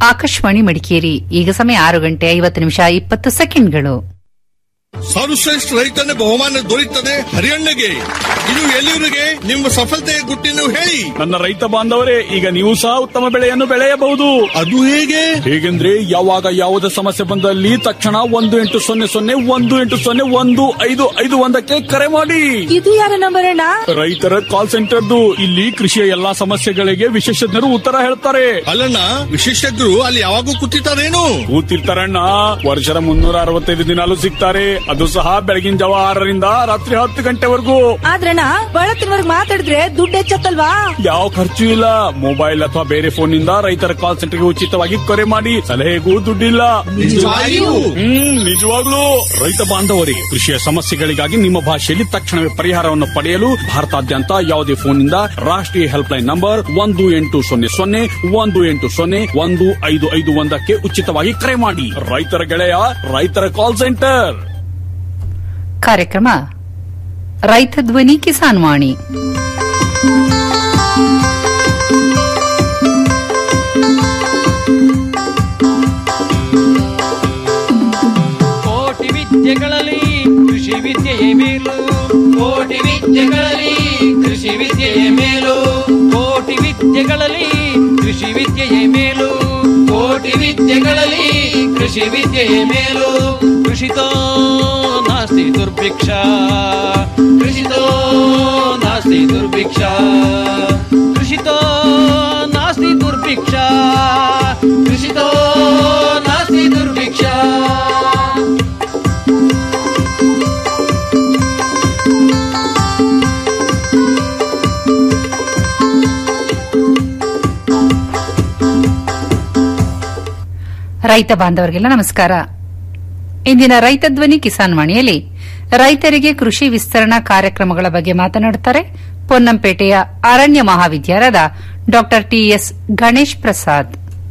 ಆಕಾಶವಾಣಿ ಮಡಿಕೇರಿ ಈಗ ಸಮಯ ಆರು ಗಂಟೆ ಐವತ್ತು ನಿಮಿಷ ಇಪ್ಪತ್ತು ಸೆಕೆಂಡ್ಗಳು ಸರ್ವಶ್ರೇಷ್ಠ ರೈತನ ಬಹುಮಾನ ದೊರೆಯುತ್ತದೆ ಹರಿಯಣ್ಣಗೆ ಇದು ಎಲ್ಲಿವರಿಗೆ ನಿಮ್ಮ ಸಫಲತೆಯ ಗುಟ್ಟಿನ ಹೇಳಿ ನನ್ನ ರೈತ ಬಾಂಧವರೇ ಈಗ ನೀವು ಸಹ ಉತ್ತಮ ಬೆಳೆಯನ್ನು ಬೆಳೆಯಬಹುದು ಅದು ಹೇಗೆ ಹೇಗೆಂದ್ರೆ ಯಾವಾಗ ಯಾವುದೇ ಸಮಸ್ಯೆ ಬಂದಲ್ಲಿ ತಕ್ಷಣ ಒಂದು ಎಂಟು ಸೊನ್ನೆ ಸೊನ್ನೆ ಒಂದು ಎಂಟು ಸೊನ್ನೆ ಒಂದು ಐದು ಐದು ಒಂದಕ್ಕೆ ಕರೆ ಮಾಡಿ ಇದು ಯಾರ ನಂಬರ್ ಅಣ್ಣ ರೈತರ ಕಾಲ್ ಸೆಂಟರ್ದು ಇಲ್ಲಿ ಕೃಷಿಯ ಎಲ್ಲಾ ಸಮಸ್ಯೆಗಳಿಗೆ ವಿಶೇಷಜ್ಞರು ಉತ್ತರ ಹೇಳ್ತಾರೆ ಅಲ್ಲಣ್ಣ ವಿಶೇಷಜ್ಞರು ಅಲ್ಲಿ ಯಾವಾಗೂ ಕೂತಿರ್ತಾರೇನು ಕೂತಿರ್ತಾರಣ್ಣ ವರ್ಷದ ಮುನ್ನೂರ ಅರವತ್ತೈದು ದಿನಾಲು ಸಿಗ್ತಾರೆ ಅದು ಸಹ ಬೆಳಗಿನ ಜಾವ ಆರರಿಂದ ರಾತ್ರಿ ಹತ್ತು ಗಂಟೆವರೆಗೂ ಆದ್ರಣ್ಣ ಬಳತ್ತಿನವರ್ಗ್ ಮಾತಾಡಿದ್ರೆ ದುಡ್ಡು ಹೆಚ್ಚತ್ತಲ್ವಾ ಯಾವ ಖರ್ಚು ಇಲ್ಲ ಮೊಬೈಲ್ ಅಥವಾ ಬೇರೆ ಫೋನ್ ನಿಂದ ರೈತರ ಕಾಲ್ ಸೆಂಟರ್ಗೆ ಉಚಿತವಾಗಿ ಕರೆ ಮಾಡಿ ಸಲಹೆಗೂ ದುಡ್ಡಿಲ್ಲ ನಿಜವಾಗಿಯೂ? ಹ್ಮ್ ನಿಜವಾಗ್ಲೂ ರೈತ ಬಾಂಧವರಿಗೆ ಕೃಷಿಯ ಸಮಸ್ಯೆಗಳಿಗಾಗಿ ನಿಮ್ಮ ಭಾಷೆಯಲ್ಲಿ ತಕ್ಷಣವೇ ಪರಿಹಾರವನ್ನು ಪಡೆಯಲು ಭಾರತಾದ್ಯಂತ ಯಾವುದೇ ಫೋನ್ ನಿಂದ ರಾಷ್ಟ್ರೀಯ ಹೆಲ್ಪ್ ಲೈನ್ ನಂಬರ್ ಒಂದು ಎಂಟು ಸೊನ್ನೆ ಸೊನ್ನೆ ಒಂದು ಎಂಟು ಸೊನ್ನೆ ಒಂದು ಐದು ಐದು ಒಂದಕ್ಕೆ ಉಚಿತವಾಗಿ ಕರೆ ಮಾಡಿ ರೈತರ ಗೆಳೆಯ ರೈತರ ಕಾಲ್ ಸೆಂಟರ್ ಕಾರ್ಯಕ್ರಮ ರೈತ ಧ್ವನಿ ಕಿಸಾನ್ ವಾಣಿ ಕೋಟಿ ವಿದ್ಯೆಗಳಲ್ಲಿ ಕೃಷಿ ವಿದ್ಯೆಯೇ ಮೇಲು ಕೋಟಿ ವಿದ್ಯೆಗಳಲ್ಲಿ ಕೃಷಿ ವಿದ್ಯೆಯೇ ಮೇಲು ಕೋಟಿ ವಿದ್ಯೆಗಳಲ್ಲಿ ಕೃಷಿ ವಿದ್ಯೆಯೇ ಮೇಲು ಕೋಟಿ ವಿದ್ಯೆಗಳಲ್ಲಿ ಕೃಷಿ ವಿದ್ಯೆಯೇ ಮೇಲು ಕೃಷಿತೋ ನಾಸ್ತಿ ದುರ್ಭಿಕ್ಷ ಕೃಷಿತೋ ನಾಸ್ತಿ ದುರ್ಭಿಕ್ಷ ಕೃಷಿತೋ ನಾಸ್ತಿ ದುರ್ಭಿಕ್ಷ ಕೃಷಿತೋ ನಾಸ್ತಿ ದುರ್ಭಿಕ್ಷ ರೈತ ಬಾಂಧವರಿಗೆಲ್ಲ ನಮಸ್ಕಾರ ಇಂದಿನ ರೈತ ಧ್ವನಿ ಕಿಸಾನ್ ವಾಣಿಯಲ್ಲಿ ರೈತರಿಗೆ ಕೃಷಿ ವಿಸ್ತರಣಾ ಕಾರ್ಯಕ್ರಮಗಳ ಬಗ್ಗೆ ಮಾತನಾಡುತ್ತಾರೆ ಪೊನ್ನಂಪೇಟೆಯ ಅರಣ್ಯ ಮಹಾವಿದ್ಯಾಲಯದ ಡಾ ಟಿಎಸ್ ಗಣೇಶ್ ಪ್ರಸಾದ್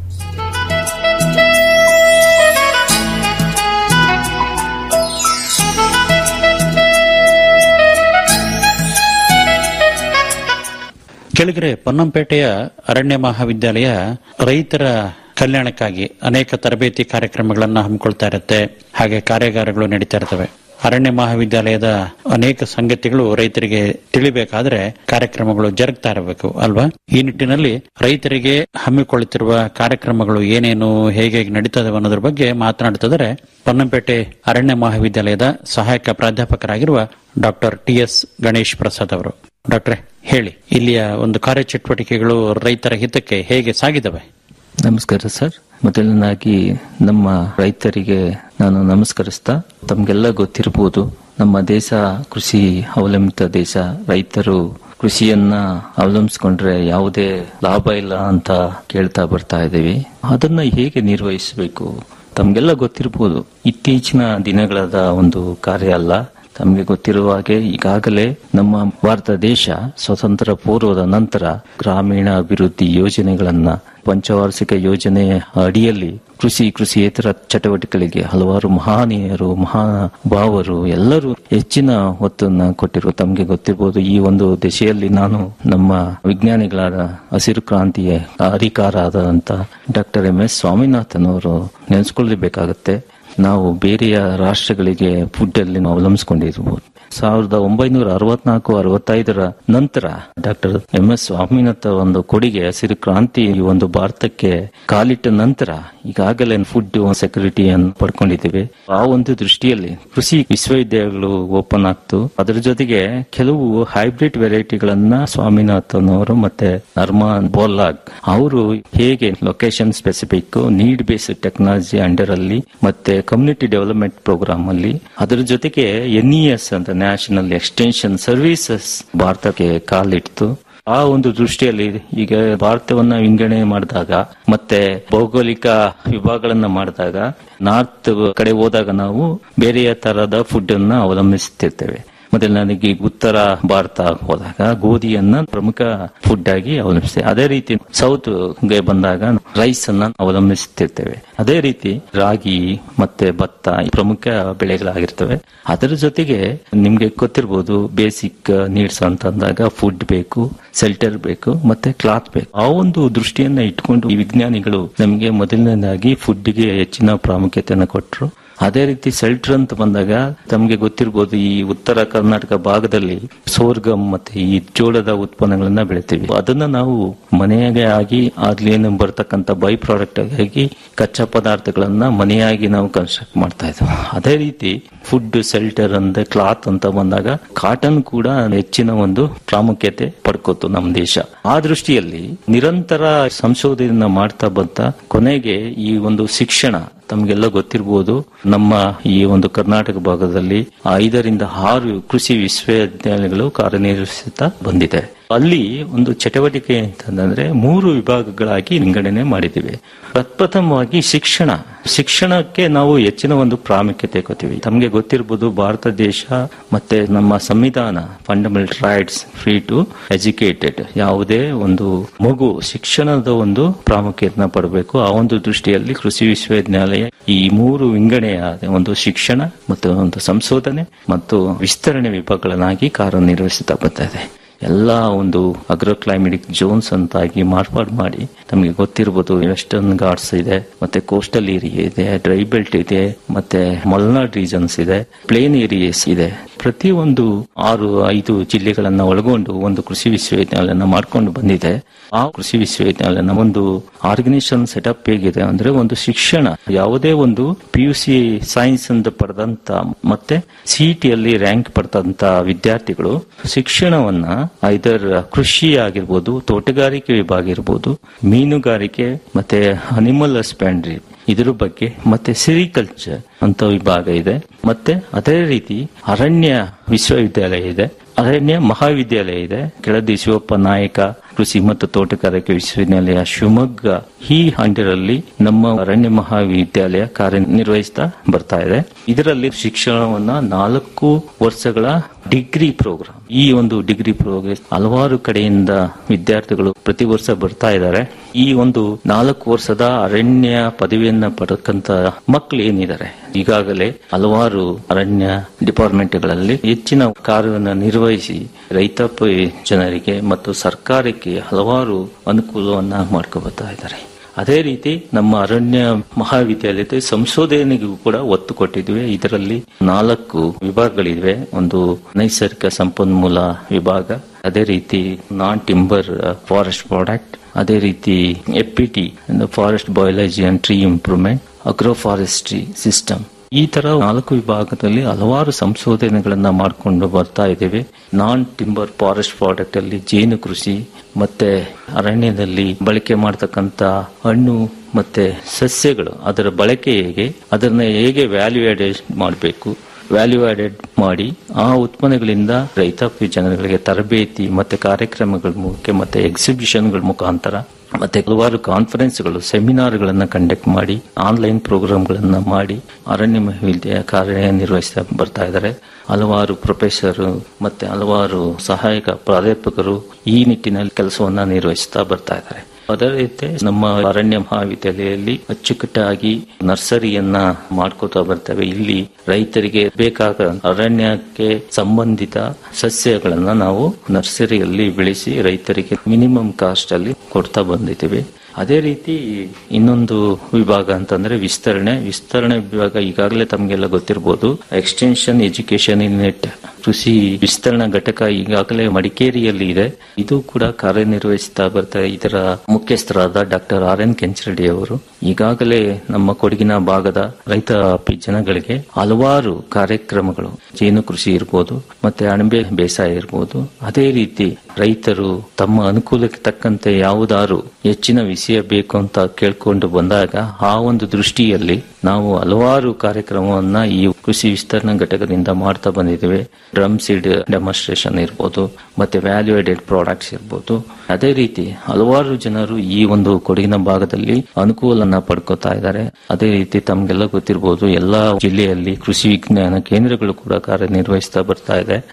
ಕೆಳಗರೆ ಪೊನ್ನಂಪೇಟೆಯ ಅರಣ್ಯ ಮಹಾವಿದ್ಯಾಲಯ ರೈತರ ಕಲ್ಯಾಣಕ್ಕಾಗಿ ಅನೇಕ ತರಬೇತಿ ಕಾರ್ಯಕ್ರಮಗಳನ್ನು ಹಮ್ಮಿಕೊಳ್ತಾ ಇರುತ್ತೆ ಹಾಗೆ ಕಾರ್ಯಾಗಾರಗಳು ನಡೀತಾ ಇರ್ತವೆ ಅರಣ್ಯ ಮಹಾವಿದ್ಯಾಲಯದ ಅನೇಕ ಸಂಗತಿಗಳು ರೈತರಿಗೆ ತಿಳಿಬೇಕಾದ್ರೆ ಕಾರ್ಯಕ್ರಮಗಳು ಜರುಗ್ತಾ ಇರಬೇಕು ಅಲ್ವಾ ಈ ನಿಟ್ಟಿನಲ್ಲಿ ರೈತರಿಗೆ ಹಮ್ಮಿಕೊಳ್ಳುತ್ತಿರುವ ಕಾರ್ಯಕ್ರಮಗಳು ಏನೇನು ಹೇಗೆ ನಡೀತದೆ ಅನ್ನೋದ್ರ ಬಗ್ಗೆ ಮಾತನಾಡುತ್ತಿದ್ದಾರೆ ಪೊನ್ನಂಪೇಟೆ ಅರಣ್ಯ ಮಹಾವಿದ್ಯಾಲಯದ ಸಹಾಯಕ ಪ್ರಾಧ್ಯಾಪಕರಾಗಿರುವ doctor T S Ganesh Prasad ಅವರು ಡಾಕ್ಟ್ರೆ ಹೇಳಿ ಇಲ್ಲಿಯ ಒಂದು ಕಾರ್ಯಚಟುವಟಿಕೆಗಳು ರೈತರ ಹಿತಕ್ಕೆ ಹೇಗೆ ಸಾಗಿದವೆ ನಮಸ್ಕಾರ ಸರ್ ಮೊದಲನಾಗಿ ನಮ್ಮ ರೈತರಿಗೆ ನಾನು ನಮಸ್ಕರಿಸ್ತಾ ತಮ್ಗೆಲ್ಲ ಗೊತ್ತಿರಬಹುದು ನಮ್ಮ ದೇಶ ಕೃಷಿ ಅವಲಂಬಿತ ದೇಶ ರೈತರು ಕೃಷಿಯನ್ನ ಅವಲಂಬಿಸ್ಕೊಂಡ್ರೆ ಯಾವುದೇ ಲಾಭ ಇಲ್ಲ ಅಂತ ಕೇಳ್ತಾ ಬರ್ತಾ ಇದ್ದೀವಿ ಅದನ್ನ ಹೇಗೆ ನಿರ್ವಹಿಸಬೇಕು ತಮ್ಗೆಲ್ಲ ಗೊತ್ತಿರಬಹುದು ಇತ್ತೀಚಿನ ದಿನಗಳದ ಒಂದು ಕಾರ್ಯ ಅಲ್ಲ ತಮಗೆ ಗೊತ್ತಿರುವ ಹಾಗೆ ಈಗಾಗಲೇ ನಮ್ಮ ಭಾರತ ದೇಶ ಸ್ವತಂತ್ರ ಪೂರ್ವದ ನಂತರ ಗ್ರಾಮೀಣ ಅಭಿವೃದ್ಧಿ ಯೋಜನೆಗಳನ್ನ ಪಂಚವಾರ್ಷಿಕ ಯೋಜನೆ ಅಡಿಯಲ್ಲಿ ಕೃಷಿ ಕೃಷಿಯೇತರ ಚಟುವಟಿಕೆಗಳಿಗೆ ಹಲವಾರು ಮಹಾನೀಯರು ಮಹಾಭಾವರು ಎಲ್ಲರೂ ಹೆಚ್ಚಿನ ಒತ್ತನ್ನ ಕೊಟ್ಟಿರುವ ತಮಗೆ ಗೊತ್ತಿರಬಹುದು ಈ ಒಂದು ದಿಶೆಯಲ್ಲಿ ನಾನು ನಮ್ಮ ವಿಜ್ಞಾನಿಗಳಾದ ಹಸಿರು ಕ್ರಾಂತಿಯ ಅಧಿಕಾರ ಆದಂತ ಡಾಕ್ಟರ್ ಎಂ ಎಸ್ ಸ್ವಾಮಿನಾಥನ್ ಅವರು ನೆನೆಸ್ಕೊಳ್ಳಬೇಕಾಗತ್ತೆ ನಾವು ಬೇರೆಯ ರಾಷ್ಟ್ರಗಳಿಗೆ ಫುಡ್ ಅಲ್ಲಿ ನಾವು ಅವಲಂಬಿಸಿಕೊಂಡಿರ್ಬೋದು ಸಾವಿರದ ಒಂಬೈನೂರ ಅರವತ್ನಾಲ್ಕು ಅರವತ್ತೈದರ ನಂತರ ಡಾಕ್ಟರ್ ಎಂ ಎಸ್ ಸ್ವಾಮಿನಾಥ ಒಂದು ಕೊಡುಗೆ ಹಸಿರು ಕ್ರಾಂತಿ ಈ ಒಂದು ಭಾರತಕ್ಕೆ ಕಾಲಿಟ್ಟ ನಂತರ ಈಗಾಗಲೇ ಫುಡ್ ಸೆಕ್ಯೂರಿಟಿಯನ್ನು ಪಡ್ಕೊಂಡಿದ್ದೇವೆ ಆ ಒಂದು ದೃಷ್ಟಿಯಲ್ಲಿ ಕೃಷಿ ವಿಶ್ವವಿದ್ಯಾಲಯಗಳು ಓಪನ್ ಆಗ್ತು ಅದರ ಜೊತೆಗೆ ಕೆಲವು ಹೈಬ್ರಿಡ್ ವೆರೈಟಿಗಳನ್ನ ಸ್ವಾಮಿನಾಥನ್ ಅವರು ಮತ್ತೆ ನರ್ಮಾನ್ ಬೋಲಾಗ್ ಅವರು ಹೇಗೆ location specific need based technology under ಅಲ್ಲಿ ಮತ್ತೆ ಕಮ್ಯುನಿಟಿ ಡೆವಲಪ್ಮೆಂಟ್ ಪ್ರೋಗ್ರಾಮ್ ಅಲ್ಲಿ ಅದರ ಜೊತೆಗೆ ಎನ್ಇಎಸ್ ಅಂತ ನ್ಯಾಷನಲ್ ಎಕ್ಸ್ಟೆನ್ಷನ್ ಸರ್ವಿಸಸ್ ಭಾರತಕ್ಕೆ ಕಾಲಿಡ್ತು ಆ ಒಂದು ದೃಷ್ಟಿಯಲ್ಲಿ ಈಗ ಭಾರತವನ್ನ ವಿಂಗಡಣೆ ಮಾಡಿದಾಗ ಮತ್ತೆ ಭೌಗೋಳಿಕ ವಿಭಾಗಗಳನ್ನ ಮಾಡಿದಾಗ ನಾರ್ತ್ ಕಡೆ ಹೋದಾಗ ನಾವು ಬೇರೆಯ ತರಹದ ಫುಡ್ ಅನ್ನ ಅವಲಂಬಿಸುತ್ತಿರ್ತೇವೆ ಮೊದಲನೇದಾಗಿ ಉತ್ತರ ಭಾರತ ಹೋದಾಗ ಗೋಧಿಯನ್ನ ಪ್ರಮುಖ ಫುಡ್ ಆಗಿ ಅವಲಂಬಿಸ್ತೇವೆ ಅದೇ ರೀತಿ ಸೌತ್ ಗೆ ಬಂದಾಗ ರೈಸ್ ಅನ್ನ ಅವಲಂಬಿಸುತ್ತಿರ್ತೇವೆ ಅದೇ ರೀತಿ ರಾಗಿ ಮತ್ತೆ ಭತ್ತ ಈ ಪ್ರಮುಖ ಬೆಳೆಗಳಾಗಿರ್ತವೆ ಅದರ ಜೊತೆಗೆ ನಿಮ್ಗೆ ಗೊತ್ತಿರ್ಬೋದು ಬೇಸಿಕ್ ನೀಡ್ಸ್ ಅಂತ ಅಂದಾಗ ಫುಡ್ ಬೇಕು ಸೆಲ್ಟರ್ ಬೇಕು ಮತ್ತೆ ಕ್ಲಾತ್ ಬೇಕು ಆ ಒಂದು ದೃಷ್ಟಿಯನ್ನ ಇಟ್ಕೊಂಡು ಈ ವಿಜ್ಞಾನಿಗಳು ನಮಗೆ ಮೊದಲನೇದಾಗಿ ಫುಡ್ಗೆ ಹೆಚ್ಚಿನ ಪ್ರಾಮುಖ್ಯತೆಯನ್ನು ಕೊಟ್ಟರು ಅದೇ ರೀತಿ ಸೆಲ್ಟರ್ ಅಂತ ಬಂದಾಗ ತಮಗೆ ಗೊತ್ತಿರಬಹುದು ಈ ಉತ್ತರ ಕರ್ನಾಟಕ ಭಾಗದಲ್ಲಿ ಸೋರ್ಗಮ್ ಮತ್ತೆ ಈ ಜೋಳದ ಉತ್ಪನ್ನಗಳನ್ನ ಬೆಳಿತೀವಿ ಅದನ್ನ ನಾವು ಮನೆಯಾಗೆ ಆಗಿ ಅದ್ಲೇನು ಬರ್ತಕ್ಕಂಥ ಬೈ ಪ್ರಾಡಕ್ಟ್ ಆಗಿ ಕಚ್ಚಾ ಪದಾರ್ಥಗಳನ್ನ ಮನೆಯಾಗಿ ನಾವು ಕನ್ಸ್ಟ್ರಕ್ಟ್ ಮಾಡ್ತಾ ಇದ್ವಿ ಅದೇ ರೀತಿ ಫುಡ್ ಸೆಲ್ಟರ್ ಅಂದ್ರೆ ಕ್ಲಾತ್ ಅಂತ ಬಂದಾಗ ಕಾಟನ್ ಕೂಡ ಹೆಚ್ಚಿನ ಒಂದು ಪ್ರಾಮುಖ್ಯತೆ ಪಡ್ಕೋತು ನಮ್ಮ ದೇಶ ಆ ದೃಷ್ಟಿಯಲ್ಲಿ ನಿರಂತರ ಸಂಶೋಧನೆಯನ್ನ ಮಾಡ್ತಾ ಬಂತ ಕೊನೆಗೆ ಈ ಒಂದು ಶಿಕ್ಷಣ ತಮಗೆಲ್ಲ ಗೊತ್ತಿರಬಹುದು ನಮ್ಮ ಈ ಒಂದು ಕರ್ನಾಟಕ ಭಾಗದಲ್ಲಿ ಐದರಿಂದ ಆರು ಕೃಷಿ ವಿಶ್ವವಿದ್ಯಾಲಯಗಳು ಕಾರ್ಯನಿರ್ವಹಿಸುತ್ತಾ ಬಂದಿದೆ ಅಲ್ಲಿ ಒಂದು ಚಟುವಟಿಕೆ ಅಂತಂದ್ರೆ ಮೂರು ವಿಭಾಗಗಳಾಗಿ ವಿಂಗಡಣೆ ಮಾಡಿದ್ದೀವಿ ಪ್ರಪ್ರಥಮವಾಗಿ ಶಿಕ್ಷಣ ಶಿಕ್ಷಣಕ್ಕೆ ನಾವು ಹೆಚ್ಚಿನ ಒಂದು ಪ್ರಾಮುಖ್ಯತೆ ಕೊಡ್ತೀವಿ ತಮಗೆ ಗೊತ್ತಿರಬಹುದು ಭಾರತ ದೇಶ ಮತ್ತೆ ನಮ್ಮ ಸಂವಿಧಾನ fundamental rights free to educated ಯಾವುದೇ ಒಂದು ಮಗು ಶಿಕ್ಷಣದ ಒಂದು ಪ್ರಾಮುಖ್ಯತೆನ ಪಡಬೇಕು ಆ ಒಂದು ದೃಷ್ಟಿಯಲ್ಲಿ ಕೃಷಿ ವಿಶ್ವವಿದ್ಯಾಲಯ ಈ ಮೂರು ವಿಂಗಡಣೆಯಾದ ಒಂದು ಶಿಕ್ಷಣ ಮತ್ತು ಒಂದು ಸಂಶೋಧನೆ ಮತ್ತು ವಿಸ್ತರಣೆ ವಿಭಾಗಗಳನ್ನಾಗಿ ಕಾರ್ಯನಿರ್ವಹಿಸುತ್ತಾ ಬರ್ತಾ ಇದೆ ಎಲ್ಲ ಒಂದು ಅಗ್ರೋ ಕ್ಲೈಮೆಟಿಕ್ ಜೋನ್ಸ್ ಅಂತಾಗಿ ಮಾರ್ಪಾಡು ಮಾಡಿ ನಮಗೆ ಗೊತ್ತಿರಬಹುದು ವೆಸ್ಟರ್ನ್ ಘಾಟ್ಸ್ ಇದೆ ಮತ್ತೆ ಕೋಸ್ಟಲ್ ಏರಿಯಾ ಇದೆ ಡ್ರೈ ಬೆಲ್ಟ್ ಇದೆ ಮತ್ತೆ ಮಲ್ನಾಡ್ ರೀಜನ್ಸ್ ಇದೆ ಪ್ಲೇನ್ ಏರಿಯಾಸ್ ಇದೆ ಪ್ರತಿ ಒಂದು ಆರು ಐದು ಜಿಲ್ಲೆಗಳನ್ನ ಒಳಗೊಂಡು ಒಂದು ಕೃಷಿ ವಿಶ್ವವಿದ್ಯಾಲಯನ ಮಾಡ್ಕೊಂಡು ಬಂದಿದೆ ಆ ಕೃಷಿ ವಿಶ್ವವಿದ್ಯಾಲಯನ ಒಂದು ಆರ್ಗನೈಸೇಷನ್ ಸೆಟಪ್ ಹೇಗಿದೆ ಅಂದ್ರೆ ಒಂದು ಶಿಕ್ಷಣ ಯಾವುದೇ ಒಂದು ಪಿ ಯು ಸಿ ಸೈನ್ಸ್ ಅಂತ ಪಡೆದಂತ ಮತ್ತೆ ಸಿಇಟಿಯಲ್ಲಿ ರ್ಯಾಂಕ್ ಪಡೆದಂತ ವಿದ್ಯಾರ್ಥಿಗಳು ಶಿಕ್ಷಣವನ್ನ ಐದರ್ ಕೃಷಿ ಆಗಿರ್ಬೋದು ತೋಟಗಾರಿಕೆ ವಿಭಾಗ ಇರ್ಬೋದು ಮೀನುಗಾರಿಕೆ ಮತ್ತೆ ಅನಿಮಲ್ ಹಸ್ಬೆಂಡ್ರಿ ಇದ್ರ ಬಗ್ಗೆ ಮತ್ತೆ ಸಿರಿಕಲ್ಚರ್ ಅಂತ ವಿಭಾಗ ಇದೆ ಮತ್ತೆ ಅದೇ ರೀತಿ ಅರಣ್ಯ ವಿಶ್ವವಿದ್ಯಾಲಯ ಇದೆ ಅರಣ್ಯ ಮಹಾವಿದ್ಯಾಲಯ ಇದೆ ಕೆಳದಿ ಶಿವಪ್ಪ ನಾಯಕ ಕೃಷಿ ಮತ್ತು ತೋಟಗಾರಿಕೆ ವಿಶ್ವವಿದ್ಯಾಲಯ ಶಿವಮೊಗ್ಗ ಈ ಅಂಡರಲ್ಲಿ ನಮ್ಮ ಅರಣ್ಯ ಮಹಾವಿದ್ಯಾಲಯ ಕಾರ್ಯನಿರ್ವಹಿಸ್ತಾ ಬರ್ತಾ ಇದೆ ಇದರಲ್ಲಿ ಶಿಕ್ಷಣವನ್ನ ನಾಲ್ಕು ವರ್ಷಗಳ ಡಿಗ್ರಿ ಪ್ರೋಗ್ರಾಮ್ ಈ ಒಂದು ಡಿಗ್ರಿ ಪ್ರೋಗ್ರೆಸ್ ಹಲವಾರು ಕಡೆಯಿಂದ ವಿದ್ಯಾರ್ಥಿಗಳು ಪ್ರತಿ ವರ್ಷ ಬರ್ತಾ ಇದ್ದಾರೆ ಈ ಒಂದು ನಾಲ್ಕು ವರ್ಷದ ಅರಣ್ಯ ಪದವಿಯನ್ನ ಪಡಕಂತ ಮಕ್ಕಳು ಏನಿದ್ದಾರೆ ಈಗಾಗಲೇ ಹಲವಾರು ಅರಣ್ಯ ಡಿಪಾರ್ಟ್ಮೆಂಟ್ಗಳಲ್ಲಿ ಹೆಚ್ಚಿನ ಕಾರ್ಯವನ್ನು ನಿರ್ವಹಿಸಿ ರೈತಾಪಿ ಜನರಿಗೆ ಮತ್ತು ಸರ್ಕಾರಕ್ಕೆ ಹಲವಾರು ಅನುಕೂಲವನ್ನ ಮಾಡ್ಕೊಬರ್ತಾ ಇದ್ದಾರೆ ಅದೇ ರೀತಿ ನಮ್ಮ ಅರಣ್ಯ ಮಹಾವಿದ್ಯಾಲಯದ ಸಂಶೋಧನೆಗೂ ಕೂಡ ಒತ್ತು ಕೊಟ್ಟಿದ್ವಿ ಇದರಲ್ಲಿ ನಾಲ್ಕು ವಿಭಾಗಗಳಿವೆ ಒಂದು ನೈಸರ್ಗಿಕ ಸಂಪನ್ಮೂಲ ವಿಭಾಗ ಅದೇ ರೀತಿ ನಾನ್ ಟಿಂಬರ್ ಫಾರೆಸ್ಟ್ ಪ್ರಾಡಕ್ಟ್ ಅದೇ ರೀತಿ APT forest biology and tree improvement agro forestry system ಈ ತರ ನಾಲ್ಕು ವಿಭಾಗದಲ್ಲಿ ಹಲವಾರು ಸಂಶೋಧನೆಗಳನ್ನ ಮಾಡಿಕೊಂಡು ಬರ್ತಾ ಇದ್ದೇವೆ ನಾನ್ ಟಿಂಬರ್ ಫಾರೆಸ್ಟ್ ಪ್ರಾಡಕ್ಟ್ ಅಲ್ಲಿ ಜೇನು ಕೃಷಿ ಮತ್ತೆ ಅರಣ್ಯದಲ್ಲಿ ಬಳಕೆ ಮಾಡತಕ್ಕಂತ ಹಣ್ಣು ಮತ್ತೆ ಸಸ್ಯಗಳು ಅದರ ಬಳಕೆ ಹೇಗೆ ಅದನ್ನ ಹೇಗೆ ವ್ಯಾಲ್ಯೂ ಆಡೆಡ್ ಮಾಡಬೇಕು ವ್ಯಾಲ್ಯೂ ಆಡೆಡ್ ಮಾಡಿ ಆ ಉತ್ಪನ್ನಗಳಿಂದ ರೈತಾಪಿ ಜನಗಳಿಗೆ ತರಬೇತಿ ಮತ್ತೆ ಕಾರ್ಯಕ್ರಮಗಳ ಮೂಲಕ ಮತ್ತೆ ಎಕ್ಸಿಬಿಷನ್ಗಳ ಮುಖಾಂತರ ಮತ್ತೆ ಹಲವಾರು ಕಾನ್ಫರೆನ್ಸ್ಗಳು ಸೆಮಿನಾರ್ಗಳನ್ನ ಕಂಡಕ್ಟ್ ಮಾಡಿ ಆನ್ಲೈನ್ ಪ್ರೋಗ್ರಾಮ್ಗಳನ್ನ ಮಾಡಿ ಅರಣ್ಯ ಮಹಾವಿದ್ಯಾಲಯ ಕಾರ್ಯನಿರ್ವಹಿಸ್ತಾ ಬರ್ತಾ ಇದ್ದಾರೆ ಹಲವಾರು ಪ್ರೊಫೆಸರ್ ಮತ್ತೆ ಹಲವಾರು ಸಹಾಯಕ ಪ್ರಾಧ್ಯಾಪಕರು ಈ ನಿಟ್ಟಿನಲ್ಲಿ ಕೆಲಸವನ್ನ ನಿರ್ವಹಿಸ್ತಾ ಬರ್ತಾ ಇದ್ದಾರೆ ಅದೇ ರೀತಿ ನಮ್ಮ ಅರಣ್ಯ ಮಹಾವಿದ್ಯಾಲಯದಲ್ಲಿ ಅಚ್ಚುಕಟ್ಟಾಗಿ ನರ್ಸರಿಯನ್ನ ಮಾಡ್ಕೋತಾ ಬರ್ತೇವೆ ಇಲ್ಲಿ ರೈತರಿಗೆ ಬೇಕಾದ ಅರಣ್ಯಕ್ಕೆ ಸಂಬಂಧಿತ ಸಸ್ಯಗಳನ್ನ ನಾವು ನರ್ಸರಿಯಲ್ಲಿ ಬೆಳೆಸಿ ರೈತರಿಗೆ ಮಿನಿಮಮ್ ಕಾಸ್ಟ್ ಅಲ್ಲಿ ಕೊಡ್ತಾ ಬಂದಿದ್ದೀವಿ ಅದೇ ರೀತಿ ಇನ್ನೊಂದು ವಿಭಾಗ ಅಂತಂದ್ರೆ ವಿಸ್ತರಣೆ ವಿಸ್ತರಣೆ ವಿಭಾಗ ಈಗಾಗಲೇ ತಮಗೆಲ್ಲ ಗೊತ್ತಿರಬಹುದು ಎಕ್ಸ್ಟೆನ್ಷನ್ ಎಜುಕೇಶನ್ ಯೂನಿಟ್ ಕೃಷಿ ವಿಸ್ತರಣಾ ಘಟಕ ಈಗಾಗಲೇ ಮಡಿಕೇರಿಯಲ್ಲಿ ಇದೆ ಇದು ಕೂಡ ಕಾರ್ಯನಿರ್ವಹಿಸ್ತಾ ಬರ್ತಾರೆ ಇದರ ಮುಖ್ಯಸ್ಥರಾದ ಡಾಕ್ಟರ್ ಆರ್ ಎನ್ ಕೆಂಚರೆಡ್ಡಿ ಅವರು ಈಗಾಗಲೇ ನಮ್ಮ ಕೊಡಗಿನ ಭಾಗದ ರೈತ ಜನಗಳಿಗೆ ಹಲವಾರು ಕಾರ್ಯಕ್ರಮಗಳು ಜೇನು ಕೃಷಿ ಇರ್ಬೋದು ಮತ್ತೆ ಅಣಬೆ ಬೇಸಾಯ ಇರ್ಬೋದು ಅದೇ ರೀತಿ ರೈತರು ತಮ್ಮ ಅನುಕೂಲಕ್ಕೆ ತಕ್ಕಂತೆ ಯಾವುದಾರು ಹೆಚ್ಚಿನ ವಿಷಯ ಬೇಕು ಅಂತ ಕೇಳ್ಕೊಂಡು ಬಂದಾಗ ಆ ಒಂದು ದೃಷ್ಟಿಯಲ್ಲಿ ನಾವು ಹಲವಾರು ಕಾರ್ಯಕ್ರಮವನ್ನ ಈ ಕೃಷಿ ವಿಸ್ತರಣಾ ಘಟಕದಿಂದ ಮಾಡ್ತಾ ಬಂದಿದ್ದೇವೆ ಡ್ರಮ್ ಸೀಡ್ ಡೆಮಾನ್ಸ್ಟ್ರೇಷನ್ ಇರ್ಬೋದು ಮತ್ತೆ ವ್ಯಾಲ್ಯೂ ಎಡೆಡ್ ಪ್ರಾಡಕ್ಟ್ಸ್ ಇರ್ಬೋದು ಅದೇ ರೀತಿ ಹಲವಾರು ಜನರು ಈ ಒಂದು ಕೊಡಗಿನ ಭಾಗದಲ್ಲಿ ಅನುಕೂಲನ ಪಡ್ಕೋತಾ ಇದ್ದಾರೆ ಅದೇ ರೀತಿ ತಮ್ಗೆಲ್ಲ ಗೊತ್ತಿರಬಹುದು ಎಲ್ಲಾ ಜಿಲ್ಲೆಯಲ್ಲಿ ಕೃಷಿ ವಿಜ್ಞಾನ ಕೇಂದ್ರಗಳು ಕೂಡ ಕಾರ್ಯನಿರ್ವಹಿಸ್ತಾ ಬರ್ತಾ ಇದೆ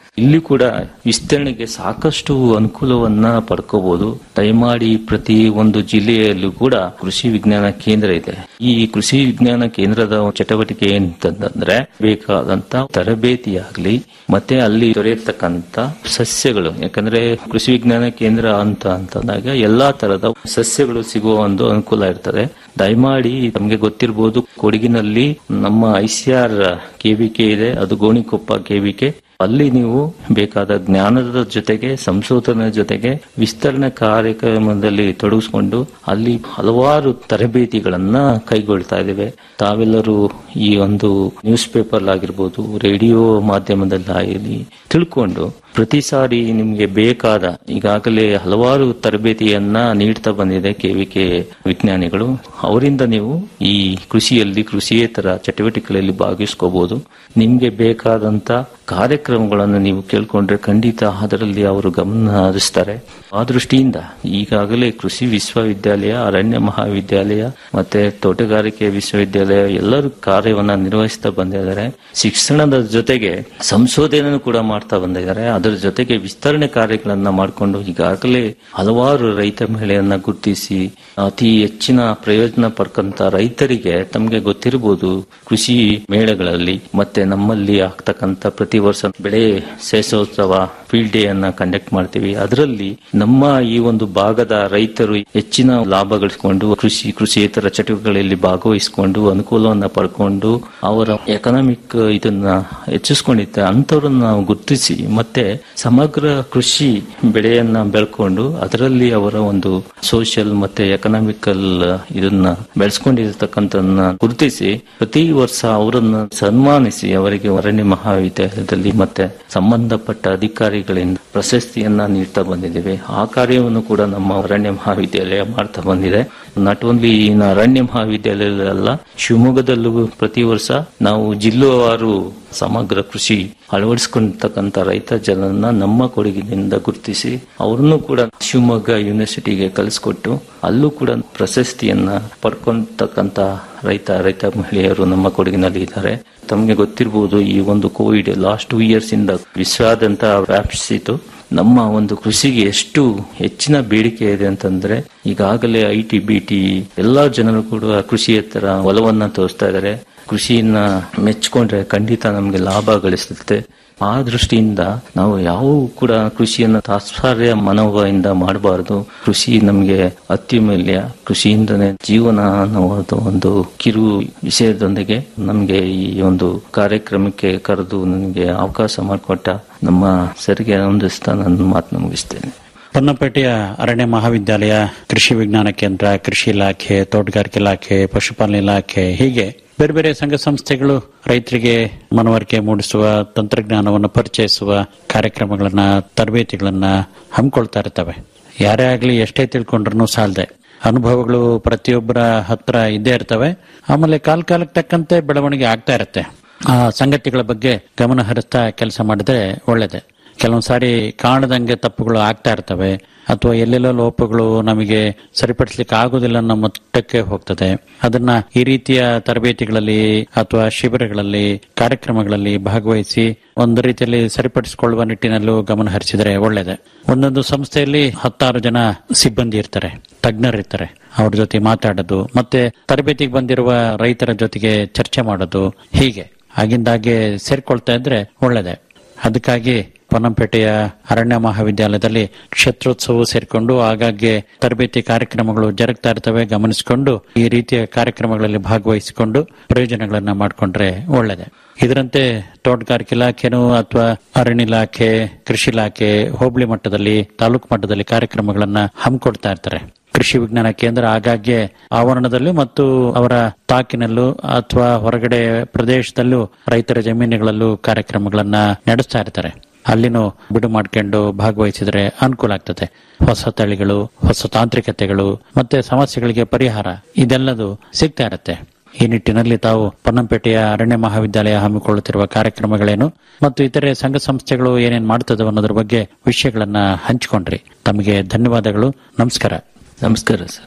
ಇಲ್ಲಿ ಕೂಡ ವಿಸ್ತರಣೆಗೆ ಸಾಕಷ್ಟು ಅನುಕೂಲವನ್ನ ಪಡ್ಕೋಬಹುದು ದಯಮಾಡಿ ಪ್ರತಿ ಒಂದು ಜಿಲ್ಲೆಯಲ್ಲೂ ಕೂಡ ಕೃಷಿ ವಿಜ್ಞಾನ ಕೇಂದ್ರ ಇದೆ ಈ ಕೃಷಿ ವಿಜ್ಞಾನ ಕೇಂದ್ರದ ಚಟುವಟಿಕೆ ಏನಂತಂದ್ರೆ ಬೇಕಾದಂತ ತರಬೇತಿಯಾಗ್ಲಿ ಮತ್ತೆ ಅಲ್ಲಿ ದೊರೆಯತಕ್ಕಂತ ಸಸ್ಯಗಳು ಯಾಕಂದ್ರೆ ಕೃಷಿ ವಿಜ್ಞಾನ ಕೇಂದ್ರ ಅಂತ ಅಂತಂದಾಗ ಎಲ್ಲಾ ತರದ ಸಸ್ಯಗಳು ಸಿಗುವ ಒಂದು ಅನುಕೂಲ ಇರ್ತದೆ ದಯಮಾಡಿ ನಮಗೆ ಗೊತ್ತಿರಬಹುದು ಕೊಡಗಿನಲ್ಲಿ ನಮ್ಮ ಐಸಿಆರ್ ಕೆವಿಕೆ ಇದೆ ಅದು ಗೋಣಿಕೊಪ್ಪ ಕೆವಿಕೆ ಅಲ್ಲಿ ನೀವು ಬೇಕಾದ ಜ್ಞಾನದ ಜೊತೆಗೆ ಸಂಶೋಧನೆ ಜೊತೆಗೆ ವಿಸ್ತರಣೆ ಕಾರ್ಯಕ್ರಮದಲ್ಲಿ ತೊಡಗಿಸಿಕೊಂಡು ಅಲ್ಲಿ ಹಲವಾರು ತರಬೇತಿಗಳನ್ನ ಕೈಗೊಳ್ತಾ ಇದ್ದೇವೆ ತಾವೆಲ್ಲರೂ ಈ ಒಂದು ನ್ಯೂಸ್ ಪೇಪರ್ ಆಗಿರ್ಬೋದು ರೇಡಿಯೋ ಮಾಧ್ಯಮದಲ್ಲಾಗಲಿ ತಿಳ್ಕೊಂಡು ಪ್ರತಿ ಸಾರಿ ನಿಮಗೆ ಬೇಕಾದ ಈಗಾಗಲೇ ಹಲವಾರು ತರಬೇತಿಯನ್ನ ನೀಡ್ತಾ ಬಂದಿದೆ ಕೆವಿಕೆ ವಿಜ್ಞಾನಿಗಳು ಅವರಿಂದ ನೀವು ಈ ಕೃಷಿಯಲ್ಲಿ ಕೃಷಿಯೇತರ ಚಟುವಟಿಕೆಗಳಲ್ಲಿ ಭಾಗವಹಿಸ್ಕೋಬಹುದು ನಿಮ್ಗೆ ಬೇಕಾದಂತ ಕಾರ್ಯಕ್ರಮಗಳನ್ನು ನೀವು ಕೇಳ್ಕೊಂಡ್ರೆ ಖಂಡಿತ ಅದರಲ್ಲಿ ಅವರು ಗಮನ ಹರಿಸ್ತಾರೆ ಆ ದೃಷ್ಟಿಯಿಂದ ಈಗಾಗಲೇ ಕೃಷಿ ವಿಶ್ವವಿದ್ಯಾಲಯ ಅರಣ್ಯ ಮಹಾವಿದ್ಯಾಲಯ ಮತ್ತೆ ತೋಟಗಾರಿಕೆ ವಿಶ್ವವಿದ್ಯಾಲಯ ಎಲ್ಲರೂ ಕಾರ್ಯವನ್ನ ನಿರ್ವಹಿಸ್ತಾ ಬಂದಿದ್ದಾರೆ ಶಿಕ್ಷಣದ ಜೊತೆಗೆ ಸಂಶೋಧನೆ ಕೂಡ ಮಾಡ್ತಾ ಬಂದಿದ್ದಾರೆ ಅದರ ಜೊತೆಗೆ ವಿಸ್ತರಣೆ ಕಾರ್ಯಗಳನ್ನ ಮಾಡಿಕೊಂಡು ಈಗಾಗಲೇ ಹಲವಾರು ರೈತ ಮಹಿಳೆಯನ್ನ ಗುರುತಿಸಿ ಅತಿ ಹೆಚ್ಚಿನ ಪ್ರಯೋಜನ ಪಡ್ಕಂತ ರೈತರಿಗೆ ತಮಗೆ ಗೊತ್ತಿರಬಹುದು ಕೃಷಿ ಮೇಳಗಳಲ್ಲಿ ಮತ್ತೆ ನಮ್ಮಲ್ಲಿ ಆಗ್ತಕ್ಕಂತ ಪ್ರತಿ ವರ್ಷ ಬೆಳೆ ಶೇಷೋತ್ಸವ ಫೀಲ್ಡ್ ಡೇ ಅನ್ನ ಕಂಡಕ್ಟ್ ಮಾಡ್ತೀವಿ ಅದರಲ್ಲಿ ನಮ್ಮ ಈ ಒಂದು ಭಾಗದ ರೈತರು ಹೆಚ್ಚಿನ ಲಾಭ ಗಳಿಸಿಕೊಂಡು ಕೃಷಿ ಕೃಷಿಯೇತರ ಚಟುವಟಿಕೆಗಳಲ್ಲಿ ಭಾಗವಹಿಸಿಕೊಂಡು ಅನುಕೂಲವನ್ನ ಪಡ್ಕೊಂಡು ಅವರ ಎಕನಾಮಿಕ್ ಇದನ್ನ ಹೆಚ್ಚಿಸ್ಕೊಂಡಿದ್ದ ಅಂತವ್ರನ್ನ ನಾವು ಗುರುತಿಸಿ ಮತ್ತೆ ಸಮಗ್ರ ಕೃಷಿ ಬೆಳೆಯನ್ನ ಬೆಳ್ಕೊಂಡು ಅದರಲ್ಲಿ ಅವರ ಒಂದು ಸೋಷಿಯಲ್ ಮತ್ತೆ ಎಕನಾಮಿಕಲ್ ಇದನ್ನ ಬೆಳೆಸ್ಕೊಂಡಿರ್ತಕ್ಕಂಥ ಗುರುತಿಸಿ ಪ್ರತಿ ವರ್ಷ ಅವರನ್ನ ಸನ್ಮಾನಿಸಿ ಅವರಿಗೆ ಅರಣ್ಯ ಮಹಾವಿದ್ಯಾಲಯದಲ್ಲಿ ಮತ್ತೆ ಸಂಬಂಧಪಟ್ಟ ಅಧಿಕಾರಿಗಳಿಂದ ಪ್ರಶಸ್ತಿಯನ್ನ ನೀಡ್ತಾ ಬಂದಿದ್ದೇವೆ ಆ ಕಾರ್ಯವನ್ನು ಕೂಡ ನಮ್ಮ ಅರಣ್ಯ ಮಹಾವಿದ್ಯಾಲಯ ಮಾಡ್ತಾ ಬಂದಿದೆ ನಾಟ್ ಓನ್ಲಿ ಇನ್ ಅರಣ್ಯ ಮಹಾವಿದ್ಯಾಲಯದಲ್ಲ ಶಿವಮೊಗ್ಗದಲ್ಲೂ ಪ್ರತಿ ವರ್ಷ ನಾವು ಜಿಲ್ಲೆವಾರು ಸಮಗ್ರ ಕೃಷಿ ಅಳವಡಿಸಿಕೊಂಡಿರ್ತಕ್ಕಂಥ ರೈತ ಜನರನ್ನ ನಮ್ಮ ಕೊಡಗಿನಿಂದ ಗುರುತಿಸಿ ಅವರನ್ನು ಕೂಡ ಶಿವಮೊಗ್ಗ ಯೂನಿವರ್ಸಿಟಿಗೆ ಕಲಿಸ್ಕೊಟ್ಟು ಅಲ್ಲೂ ಕೂಡ ಪ್ರಶಸ್ತಿಯನ್ನ ಪಡ್ಕೊಂತಕ್ಕಂತ ರೈತ ರೈತ ಮಹಿಳೆಯರು ನಮ್ಮ ಕೊಡಗಿನಲ್ಲಿ ಇದ್ದಾರೆ ತಮಗೆ ಗೊತ್ತಿರಬಹುದು ಈ ಒಂದು ಕೋವಿಡ್ ಲಾಸ್ಟ್ ಟೂ ಇಯರ್ಸ್ ಇಂದ ವಿಶ್ವಾದ್ಯಂತ ವ್ಯಾಪಿಸಿತು ನಮ್ಮ ಒಂದು ಕೃಷಿಗೆ ಎಷ್ಟು ಹೆಚ್ಚಿನ ಬೇಡಿಕೆ ಇದೆ ಅಂತಂದ್ರೆ ಈಗಾಗಲೇ ಐ ಟಿ ಬಿ ಟಿ ಎಲ್ಲಾ ಜನರು ಕೂಡ ಕೃಷಿಯೇತರ ಒಲವನ್ನ ತೋರಿಸ್ತಾ ಇದ್ದಾರೆ ಕೃಷಿಯನ್ನ ಮೆಚ್ಕೊಂಡ್ರೆ ಖಂಡಿತ ನಮಗೆ ಲಾಭ ಗಳಿಸುತ್ತೆ ಆ ದೃಷ್ಟಿಯಿಂದ ನಾವು ಯಾವ ಕೂಡ ಕೃಷಿಯನ್ನ ತಾತ್ಪರ್ಯ ಮನೋಭಾವದಿಂದ ಮಾಡಬಾರದು ಕೃಷಿ ನಮಗೆ ಅತ್ಯಮೂಲ್ಯ ಕೃಷಿಯಿಂದನೇ ಜೀವನ ಅನ್ನೋದು ಒಂದು ಕಿರು ವಿಷಯದೊಂದಿಗೆ ನಮಗೆ ಈ ಒಂದು ಕಾರ್ಯಕ್ರಮಕ್ಕೆ ಕರೆದು ನನಗೆ ಅವಕಾಶ ಮಾಡಿಕೊಟ್ಟ ನಮ್ಮ ಸರಿಗೆ ಹೊಂದಿಸ್ತಾ ನನ್ನ ಮಾತನ್ನು ಮುಗಿಸ್ತೇನೆ ಪೊನ್ನಪೇಟೆಯ ಅರಣ್ಯ ಮಹಾವಿದ್ಯಾಲಯ ಕೃಷಿ ವಿಜ್ಞಾನ ಕೇಂದ್ರ ಕೃಷಿ ಇಲಾಖೆ ತೋಟಗಾರಿಕೆ ಇಲಾಖೆ ಪಶುಪಾಲನೆ ಇಲಾಖೆ ಹೀಗೆ ಬೇರೆ ಬೇರೆ ಸಂಘ ಸಂಸ್ಥೆಗಳು ರೈತರಿಗೆ ಮನವರಿಕೆ ಮೂಡಿಸುವ ತಂತ್ರಜ್ಞಾನವನ್ನು ಪರಿಚಯಿಸುವ ಕಾರ್ಯಕ್ರಮಗಳನ್ನ ತರಬೇತಿಗಳನ್ನ ಹಮ್ಮಿಕೊಳ್ತಾ ಇರ್ತವೆ ಯಾರೇ ಆಗಲಿ ಎಷ್ಟೇ ತಿಳ್ಕೊಂಡ್ರು ಸಾಲದೆ ಅನುಭವಗಳು ಪ್ರತಿಯೊಬ್ಬರ ಹತ್ರ ಇದ್ದೇ ಇರ್ತವೆ ಆಮೇಲೆ ಕಾಲ ಕಾಲಕ್ಕೆ ತಕ್ಕಂತೆ ಬೆಳವಣಿಗೆ ಆಗ್ತಾ ಇರುತ್ತೆ ಆ ಸಂಗತಿಗಳ ಬಗ್ಗೆ ಗಮನ ಹರಿಸ್ತಾ ಕೆಲಸ ಮಾಡಿದ್ರೆ ಒಳ್ಳೇದೆ ಕೆಲವೊಂದು ಸಾರಿ ಕಾಣದಂಗೆ ತಪ್ಪುಗಳು ಆಗ್ತಾ ಇರ್ತವೆ ಅಥವಾ ಎಲ್ಲೆಲ್ಲೋ ಲೋಪಗಳು ನಮಗೆ ಸರಿಪಡಿಸ್ಲಿಕ್ಕೆ ಆಗುದಿಲ್ಲ ಅನ್ನೋ ಮಟ್ಟಕ್ಕೆ ಹೋಗ್ತದೆ ಅದನ್ನ ಈ ರೀತಿಯ ತರಬೇತಿಗಳಲ್ಲಿ ಅಥವಾ ಶಿಬಿರಗಳಲ್ಲಿ ಕಾರ್ಯಕ್ರಮಗಳಲ್ಲಿ ಭಾಗವಹಿಸಿ ಒಂದು ರೀತಿಯಲ್ಲಿ ಸರಿಪಡಿಸಿಕೊಳ್ಳುವ ನಿಟ್ಟಿನಲ್ಲೂ ಗಮನ ಹರಿಸಿದರೆ ಒಳ್ಳೇದೆ ಒಂದೊಂದು ಸಂಸ್ಥೆಯಲ್ಲಿ ಹತ್ತಾರು ಜನ ಸಿಬ್ಬಂದಿ ಇರ್ತಾರೆ ತಜ್ಞರಿರ್ತಾರೆ ಅವ್ರ ಜೊತೆ ಮಾತಾಡೋದು ಮತ್ತೆ ತರಬೇತಿಗೆ ಬಂದಿರುವ ರೈತರ ಜೊತೆಗೆ ಚರ್ಚೆ ಮಾಡೋದು ಹೀಗೆ ಆಗಿಂದಾಗೆ ಸೇರ್ಕೊಳ್ತಾ ಇದ್ರೆ ಒಳ್ಳೇದೆ ಅದಕ್ಕಾಗಿ ಪೊನ್ನಂಪೇಟೆಯ ಅರಣ್ಯ ಮಹಾವಿದ್ಯಾಲಯದಲ್ಲಿ ಕ್ಷೇತ್ರೋತ್ಸವ ಸೇರಿಕೊಂಡು ಆಗಾಗ್ಗೆ ತರಬೇತಿ ಕಾರ್ಯಕ್ರಮಗಳು ಜರುಗ್ತಾ ಇರ್ತವೆ ಗಮನಿಸಿಕೊಂಡು ಈ ರೀತಿಯ ಕಾರ್ಯಕ್ರಮಗಳಲ್ಲಿ ಭಾಗವಹಿಸಿಕೊಂಡು ಪ್ರಯೋಜನಗಳನ್ನ ಮಾಡಿಕೊಂಡ್ರೆ ಒಳ್ಳೆಯದೆ ಇದರಂತೆ ತೋಟಗಾರಿಕೆ ಇಲಾಖೆನೂ ಅಥವಾ ಅರಣ್ಯ ಇಲಾಖೆ ಕೃಷಿ ಇಲಾಖೆ ಹೋಬಳಿ ಮಟ್ಟದಲ್ಲಿ ತಾಲೂಕು ಮಟ್ಟದಲ್ಲಿ ಕಾರ್ಯಕ್ರಮಗಳನ್ನ ಹಮ್ಮಿಕೊಡ್ತಾ ಇರ್ತಾರೆ ಕೃಷಿ ವಿಜ್ಞಾನ ಕೇಂದ್ರ ಆಗಾಗ್ಗೆ ಆವರಣದಲ್ಲೂ ಮತ್ತು ಅವರ ತಾಕಿನಲ್ಲೂ ಅಥವಾ ಹೊರಗಡೆ ಪ್ರದೇಶದಲ್ಲೂ ರೈತರ ಜಮೀನುಗಳಲ್ಲೂ ಕಾರ್ಯಕ್ರಮಗಳನ್ನ ನಡೆಸ್ತಾ ಇರ್ತಾರೆ ಅಲ್ಲಿನೂ ಬಿಡು ಮಾಡ್ಕೊಂಡು ಭಾಗವಹಿಸಿದ್ರೆ ಅನುಕೂಲ ಆಗ್ತದೆ ಹೊಸ ತಳಿಗಳು ಹೊಸ ತಾಂತ್ರಿಕತೆಗಳು ಮತ್ತೆ ಸಮಸ್ಯೆಗಳಿಗೆ ಪರಿಹಾರ ಇದೆಲ್ಲದು ಸಿಗ್ತಾ ಇರುತ್ತೆ ಈ ನಿಟ್ಟಿನಲ್ಲಿ ತಾವು ಪೊನ್ನಂಪೇಟೆಯ ಅರಣ್ಯ ಮಹಾವಿದ್ಯಾಲಯ ಹಮ್ಮಿಕೊಳ್ಳುತ್ತಿರುವ ಕಾರ್ಯಕ್ರಮಗಳೇನು ಮತ್ತು ಇತರೆ ಸಂಘ ಸಂಸ್ಥೆಗಳು ಏನೇನ್ ಮಾಡ್ತದೆ ಅನ್ನೋದ್ರ ಬಗ್ಗೆ ವಿಷಯಗಳನ್ನ ಹಂಚಿಕೊಂಡ್ರಿ ತಮಗೆ ಧನ್ಯವಾದಗಳು ನಮಸ್ಕಾರ ನಮಸ್ಕಾರ ಸರ್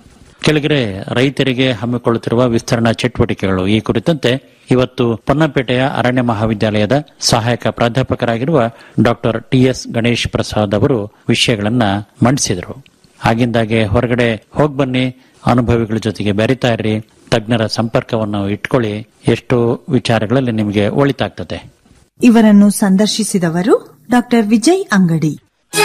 ಕೆಳಗರೆ ರೈತರಿಗೆ ಹಮ್ಮಿಕೊಳ್ಳುತ್ತಿರುವ ವಿಸ್ತರಣಾ ಚಟುವಟಿಕೆಗಳು ಈ ಕುರಿತಂತೆ ಇವತ್ತು ಪೊನ್ನಪೇಟೆಯ ಅರಣ್ಯ ಮಹಾವಿದ್ಯಾಲಯದ ಸಹಾಯಕ ಪ್ರಾಧ್ಯಾಪಕರಾಗಿರುವ ಡಾಕ್ಟರ್ ಟಿಎಸ್ ಗಣೇಶ್ ಪ್ರಸಾದ್ ಅವರು ವಿಷಯಗಳನ್ನ ಮಂಡಿಸಿದರು ಆಗಿಂದಾಗೆ ಹೊರಗಡೆ ಹೋಗ್ ಬನ್ನಿ ಅನುಭವಿಗಳ ಜೊತೆಗೆ ಬೆರಿತಾ ಇರ್ರಿ ತಜ್ಞರ ಸಂಪರ್ಕವನ್ನು ಇಟ್ಕೊಳ್ಳಿ ಎಷ್ಟೋ ವಿಚಾರಗಳಲ್ಲಿ ನಿಮಗೆ ಒಳಿತಾಗ್ತದೆ ಇವರನ್ನು ಸಂದರ್ಶಿಸಿದವರು ಡಾಕ್ಟರ್ ವಿಜಯ್ ಅಂಗಡಿ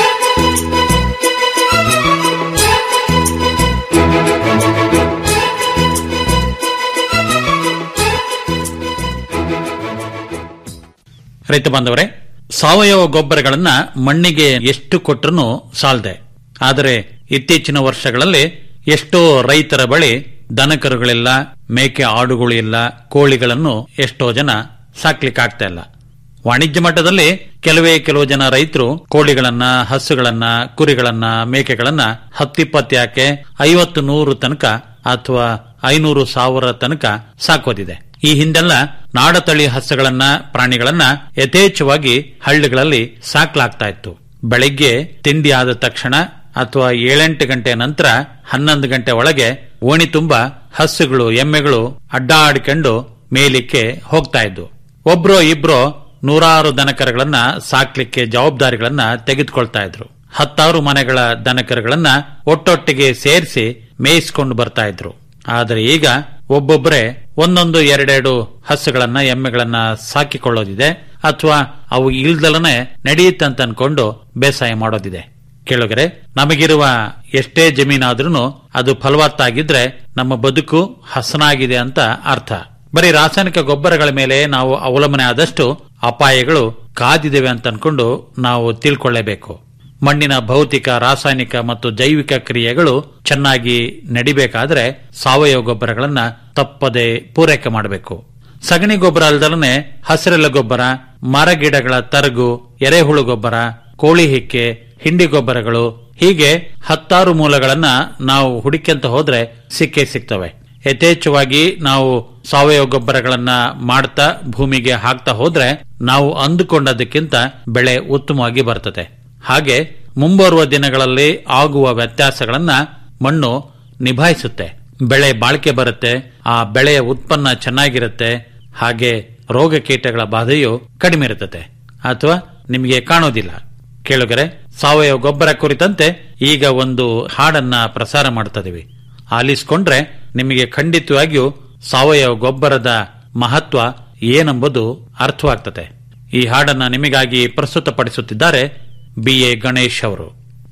ರೈತ ಬಾಂಧವರೇ ಸಾವಯವ ಗೊಬ್ಬರಗಳನ್ನ ಮಣ್ಣಿಗೆ ಎಷ್ಟು ಕೊಟ್ಟರೂ ಸಾಲದೆ ಆದರೆ ಇತ್ತೀಚಿನ ವರ್ಷಗಳಲ್ಲಿ ಎಷ್ಟೋ ರೈತರ ಬಳಿ ದನಕರುಗಳಿಲ್ಲ ಮೇಕೆ ಆಡುಗಳು ಇಲ್ಲ ಕೋಳಿಗಳನ್ನು ಎಷ್ಟೋ ಜನ ಸಾಕ್ಲಿಕ್ಕಾಗ್ತಾ ಇಲ್ಲ ವಾಣಿಜ್ಯ ಮಟ್ಟದಲ್ಲಿ ಕೆಲವೇ ಕೆಲವು ಜನ ರೈತರು ಕೋಳಿಗಳನ್ನ ಹಸುಗಳನ್ನ ಕುರಿಗಳನ್ನ ಮೇಕೆಗಳನ್ನ ಹತ್ತಿಪ್ಪತ್ತು ಯಾಕೆ ಐವತ್ತು ನೂರು ತನಕ ಅಥವಾ ಐನೂರು ಸಾವಿರ ತನಕ ಸಾಕೋದಿದೆ ಈ ಹಿಂದೆಲ್ಲ ನಾಡತಳಿ ಹಸುಗಳನ್ನ ಪ್ರಾಣಿಗಳನ್ನ ಯಥೇಚ್ಛವಾಗಿ ಹಳ್ಳಿಗಳಲ್ಲಿ ಸಾಕ್ಲಾಗ್ತಾ ಇತ್ತು ಬೆಳಿಗ್ಗೆ ತಿಂಡಿ ಆದ ತಕ್ಷಣ ಅಥವಾ ಏಳೆಂಟು ಗಂಟೆ ನಂತರ ಹನ್ನೊಂದು ಗಂಟೆ ಒಳಗೆ ಓಣಿ ತುಂಬಾ ಹಸುಗಳು ಎಮ್ಮೆಗಳು ಅಡ್ಡಾಡಿಕೊಂಡು ಮೇಲಿಕ್ಕೆ ಹೋಗ್ತಾ ಇದ್ವು ಒಬ್ರೋ ಇಬ್ರೋ ನೂರಾರು ದನಕರಗಳನ್ನ ಸಾಕ್ಲಿಕ್ಕೆ ಜವಾಬ್ದಾರಿಗಳನ್ನ ತೆಗೆದುಕೊಳ್ತಾ ಇದ್ರು ಹತ್ತಾರು ಮನೆಗಳ ದನಕರುಗಳನ್ನ ಒಟ್ಟೊಟ್ಟಿಗೆ ಸೇರಿಸಿ ಮೇಯಿಸ್ಕೊಂಡು ಬರ್ತಾ ಇದ್ರು ಆದರೆ ಈಗ ಒಬ್ಬೊಬ್ಬರೇ ಒಂದೊಂದು ಎರಡೆರಡು ಹಸುಗಳನ್ನ ಎಮ್ಮೆಗಳನ್ನ ಸಾಕಿಕೊಳ್ಳೋದಿದೆ ಅಥವಾ ಅವು ಇಲ್ದಲನೆ ನಡೆಯುತ್ತಂತ ಅನ್ಕೊಂಡು ಬೇಸಾಯ ಮಾಡೋದಿದೆ ಕೇಳುಗರೆ ನಮಗಿರುವ ಎಷ್ಟೇ ಜಮೀನಾದ್ರೂ ಅದು ಫಲವತ್ತಾಗಿದ್ರೆ ನಮ್ಮ ಬದುಕು ಹಸನಾಗಿದೆ ಅಂತ ಅರ್ಥ ಬರೀ ರಾಸಾಯನಿಕ ಗೊಬ್ಬರಗಳ ಮೇಲೆ ನಾವು ಅವಲಂಬನೆ ಆದಷ್ಟು ಅಪಾಯಗಳು ಕಾದಿದ್ದೇವೆ ಅಂತ ಅನ್ಕೊಂಡು ನಾವು ತಿಳ್ಕೊಳ್ಳೇಬೇಕು ಮಣ್ಣಿನ ಭೌತಿಕ ರಾಸಾಯನಿಕ ಮತ್ತು ಜೈವಿಕ ಕ್ರಿಯೆಗಳು ಚೆನ್ನಾಗಿ ನಡಿಬೇಕಾದ್ರೆ ಸಾವಯವ ಗೊಬ್ಬರಗಳನ್ನ ತಪ್ಪದೆ ಪೂರೈಕೆ ಮಾಡಬೇಕು ಸಗಣಿ ಗೊಬ್ಬರ ಅಲ್ದಲನೆ ಹಸಿರೆಲೆ ಗೊಬ್ಬರ ಮರಗಿಡಗಳ ತರಗು ಎರೆಹುಳು ಗೊಬ್ಬರ ಕೋಳಿ ಹಿಕ್ಕೆ ಹಿಂಡಿ ಗೊಬ್ಬರಗಳು ಹೀಗೆ ಹತ್ತಾರು ಮೂಲಗಳನ್ನ ನಾವು ಹುಡುಕ್ಯಂತ ಹೋದ್ರೆ ಸಿಕ್ಕೇ ಸಿಗ್ತವೆ ಯಥೇಚ್ಛವಾಗಿ ನಾವು ಸಾವಯವ ಗೊಬ್ಬರಗಳನ್ನ ಮಾಡ್ತಾ ಭೂಮಿಗೆ ಹಾಕ್ತಾ ಹೋದ್ರೆ ನಾವು ಅಂದುಕೊಂಡದಕ್ಕಿಂತ ಬೆಳೆ ಉತ್ತಮವಾಗಿ ಬರ್ತದೆ ಹಾಗೆ ಮುಂಬರುವ ದಿನಗಳಲ್ಲಿ ಆಗುವ ವ್ಯತ್ಯಾಸಗಳನ್ನ ಮಣ್ಣು ನಿಭಾಯಿಸುತ್ತೆ ಬೆಳೆ ಬಾಳಿಕೆ ಬರುತ್ತೆ ಆ ಬೆಳೆಯ ಉತ್ಪನ್ನ ಚೆನ್ನಾಗಿರುತ್ತೆ ಹಾಗೆ ರೋಗ ಕೀಟಗಳ ಬಾಧೆಯು ಕಡಿಮೆ ಇರುತ್ತದೆ ಅಥವಾ ನಿಮಗೆ ಕಾಣೋದಿಲ್ಲ ಕೇಳುಗರೆ ಸಾವಯವ ಗೊಬ್ಬರ ಕುರಿತಂತೆ ಈಗ ಒಂದು ಹಾಡನ್ನ ಪ್ರಸಾರ ಮಾಡ್ತದಿವಿ ಆಲಿಸ್ಕೊಂಡ್ರೆ ನಿಮಗೆ ಖಂಡಿತವಾಗಿಯೂ ಸಾವಯವ ಗೊಬ್ಬರದ ಮಹತ್ವ ಏನೆಂಬುದು ಅರ್ಥವಾಗ್ತದೆ ಈ ಹಾಡನ್ನ ನಿಮಗಾಗಿ ಪ್ರಸ್ತುತಪಡಿಸುತ್ತಿದ್ದಾರೆ ಬಿ ಎ ಗಣೇಶ್ ಅವರು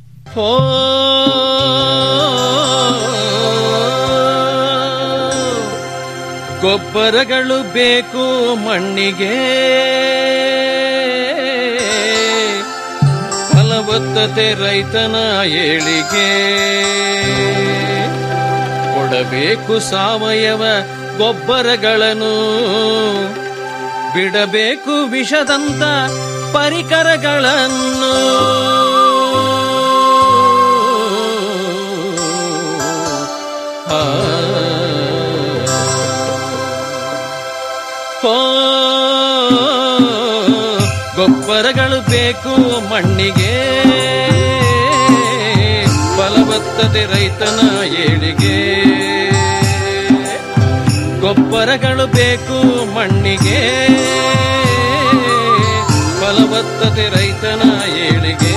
ಓ ಗೊಬ್ಬರಗಳು ಬೇಕು ಮಣ್ಣಿಗೆ ಫಲವತ್ತತೆ ರೈತನ ಏಳಿಗೆ ಕೊಡಬೇಕು ಸಾವಯವ ಗೊಬ್ಬರಗಳನ್ನು ಬಿಡಬೇಕು ವಿಷದಂತ ಪರಿಕರಗಳನ್ನು ಆ. ಓ, ಗೊಬ್ಬರಗಳು ಬೇಕು ಮಣ್ಣಿಗೆ ಫಲವತ್ತತೆ ರೈತನ ಏಳಿಗೆ ಗೊಬ್ಬರಗಳು ಬೇಕು ಮಣ್ಣಿಗೆ ಫಲವತ್ತತೆ ರೈತನ ಏಳಿಗೆ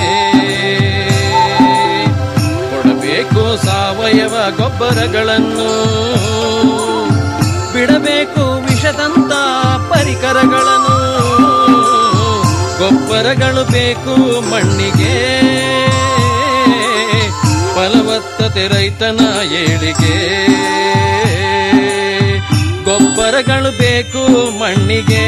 ಕೊಡಬೇಕು ಸಾವಯವ ಗೊಬ್ಬರಗಳನ್ನು ಬಿಡಬೇಕು ವಿಷದಂತ ಪರಿಕರಗಳನ್ನು ಗೊಬ್ಬರಗಳು ಬೇಕು ಮಣ್ಣಿಗೆ ಫಲವತ್ತತೆ ರೈತನ ಏಳಿಗೆ ಗೊಬ್ಬರಗಳು ಬೇಕು ಮಣ್ಣಿಗೆ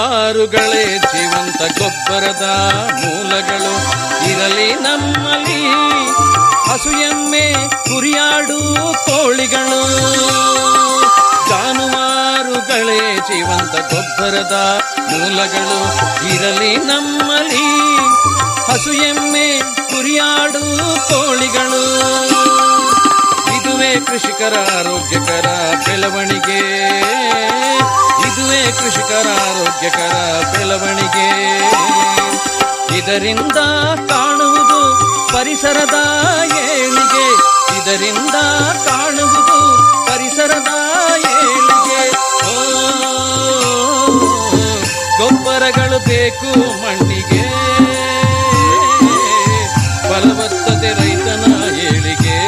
ಜಾನುವಾರುಗಳೇ ಜೀವಂತ ಗೊಬ್ಬರದ ಮೂಲಗಳು ಇರಲಿ ನಮ್ಮಲ್ಲಿ ಹಸು ಎಮ್ಮೆ ಕುರಿಯಾಡು ಕೋಳಿಗಳು ಜಾನುವಾರುಗಳೇ ಜೀವಂತ ಗೊಬ್ಬರದ ಮೂಲಗಳು ಇರಲಿ ನಮ್ಮಲ್ಲಿ ಹಸು ಎಮ್ಮೆ ಕುರಿಯಾಡು ಕೋಳಿಗಳು ಇದುವೇ ಕೃಷಿಕರ ಆರೋಗ್ಯಕರ ಬೆಳವಣಿಗೆ ಇದುವೇ ಕೃಷಿಕರ ಆರೋಗ್ಯಕರ ಬೆಳವಣಿಗೆ ಇದರಿಂದ ಕಾಣುವುದು ಪರಿಸರದ ಏಳಿಗೆ ಇದರಿಂದ ಕಾಣುವುದು ಪರಿಸರದ ಏಳಿಗೆ ಓ ಗೊಬ್ಬರಗಳು ಬೇಕು ಮಣ್ಣಿಗೆ ಫಲವತ್ತತೆ ರೈತನ ಏಳಿಗೆ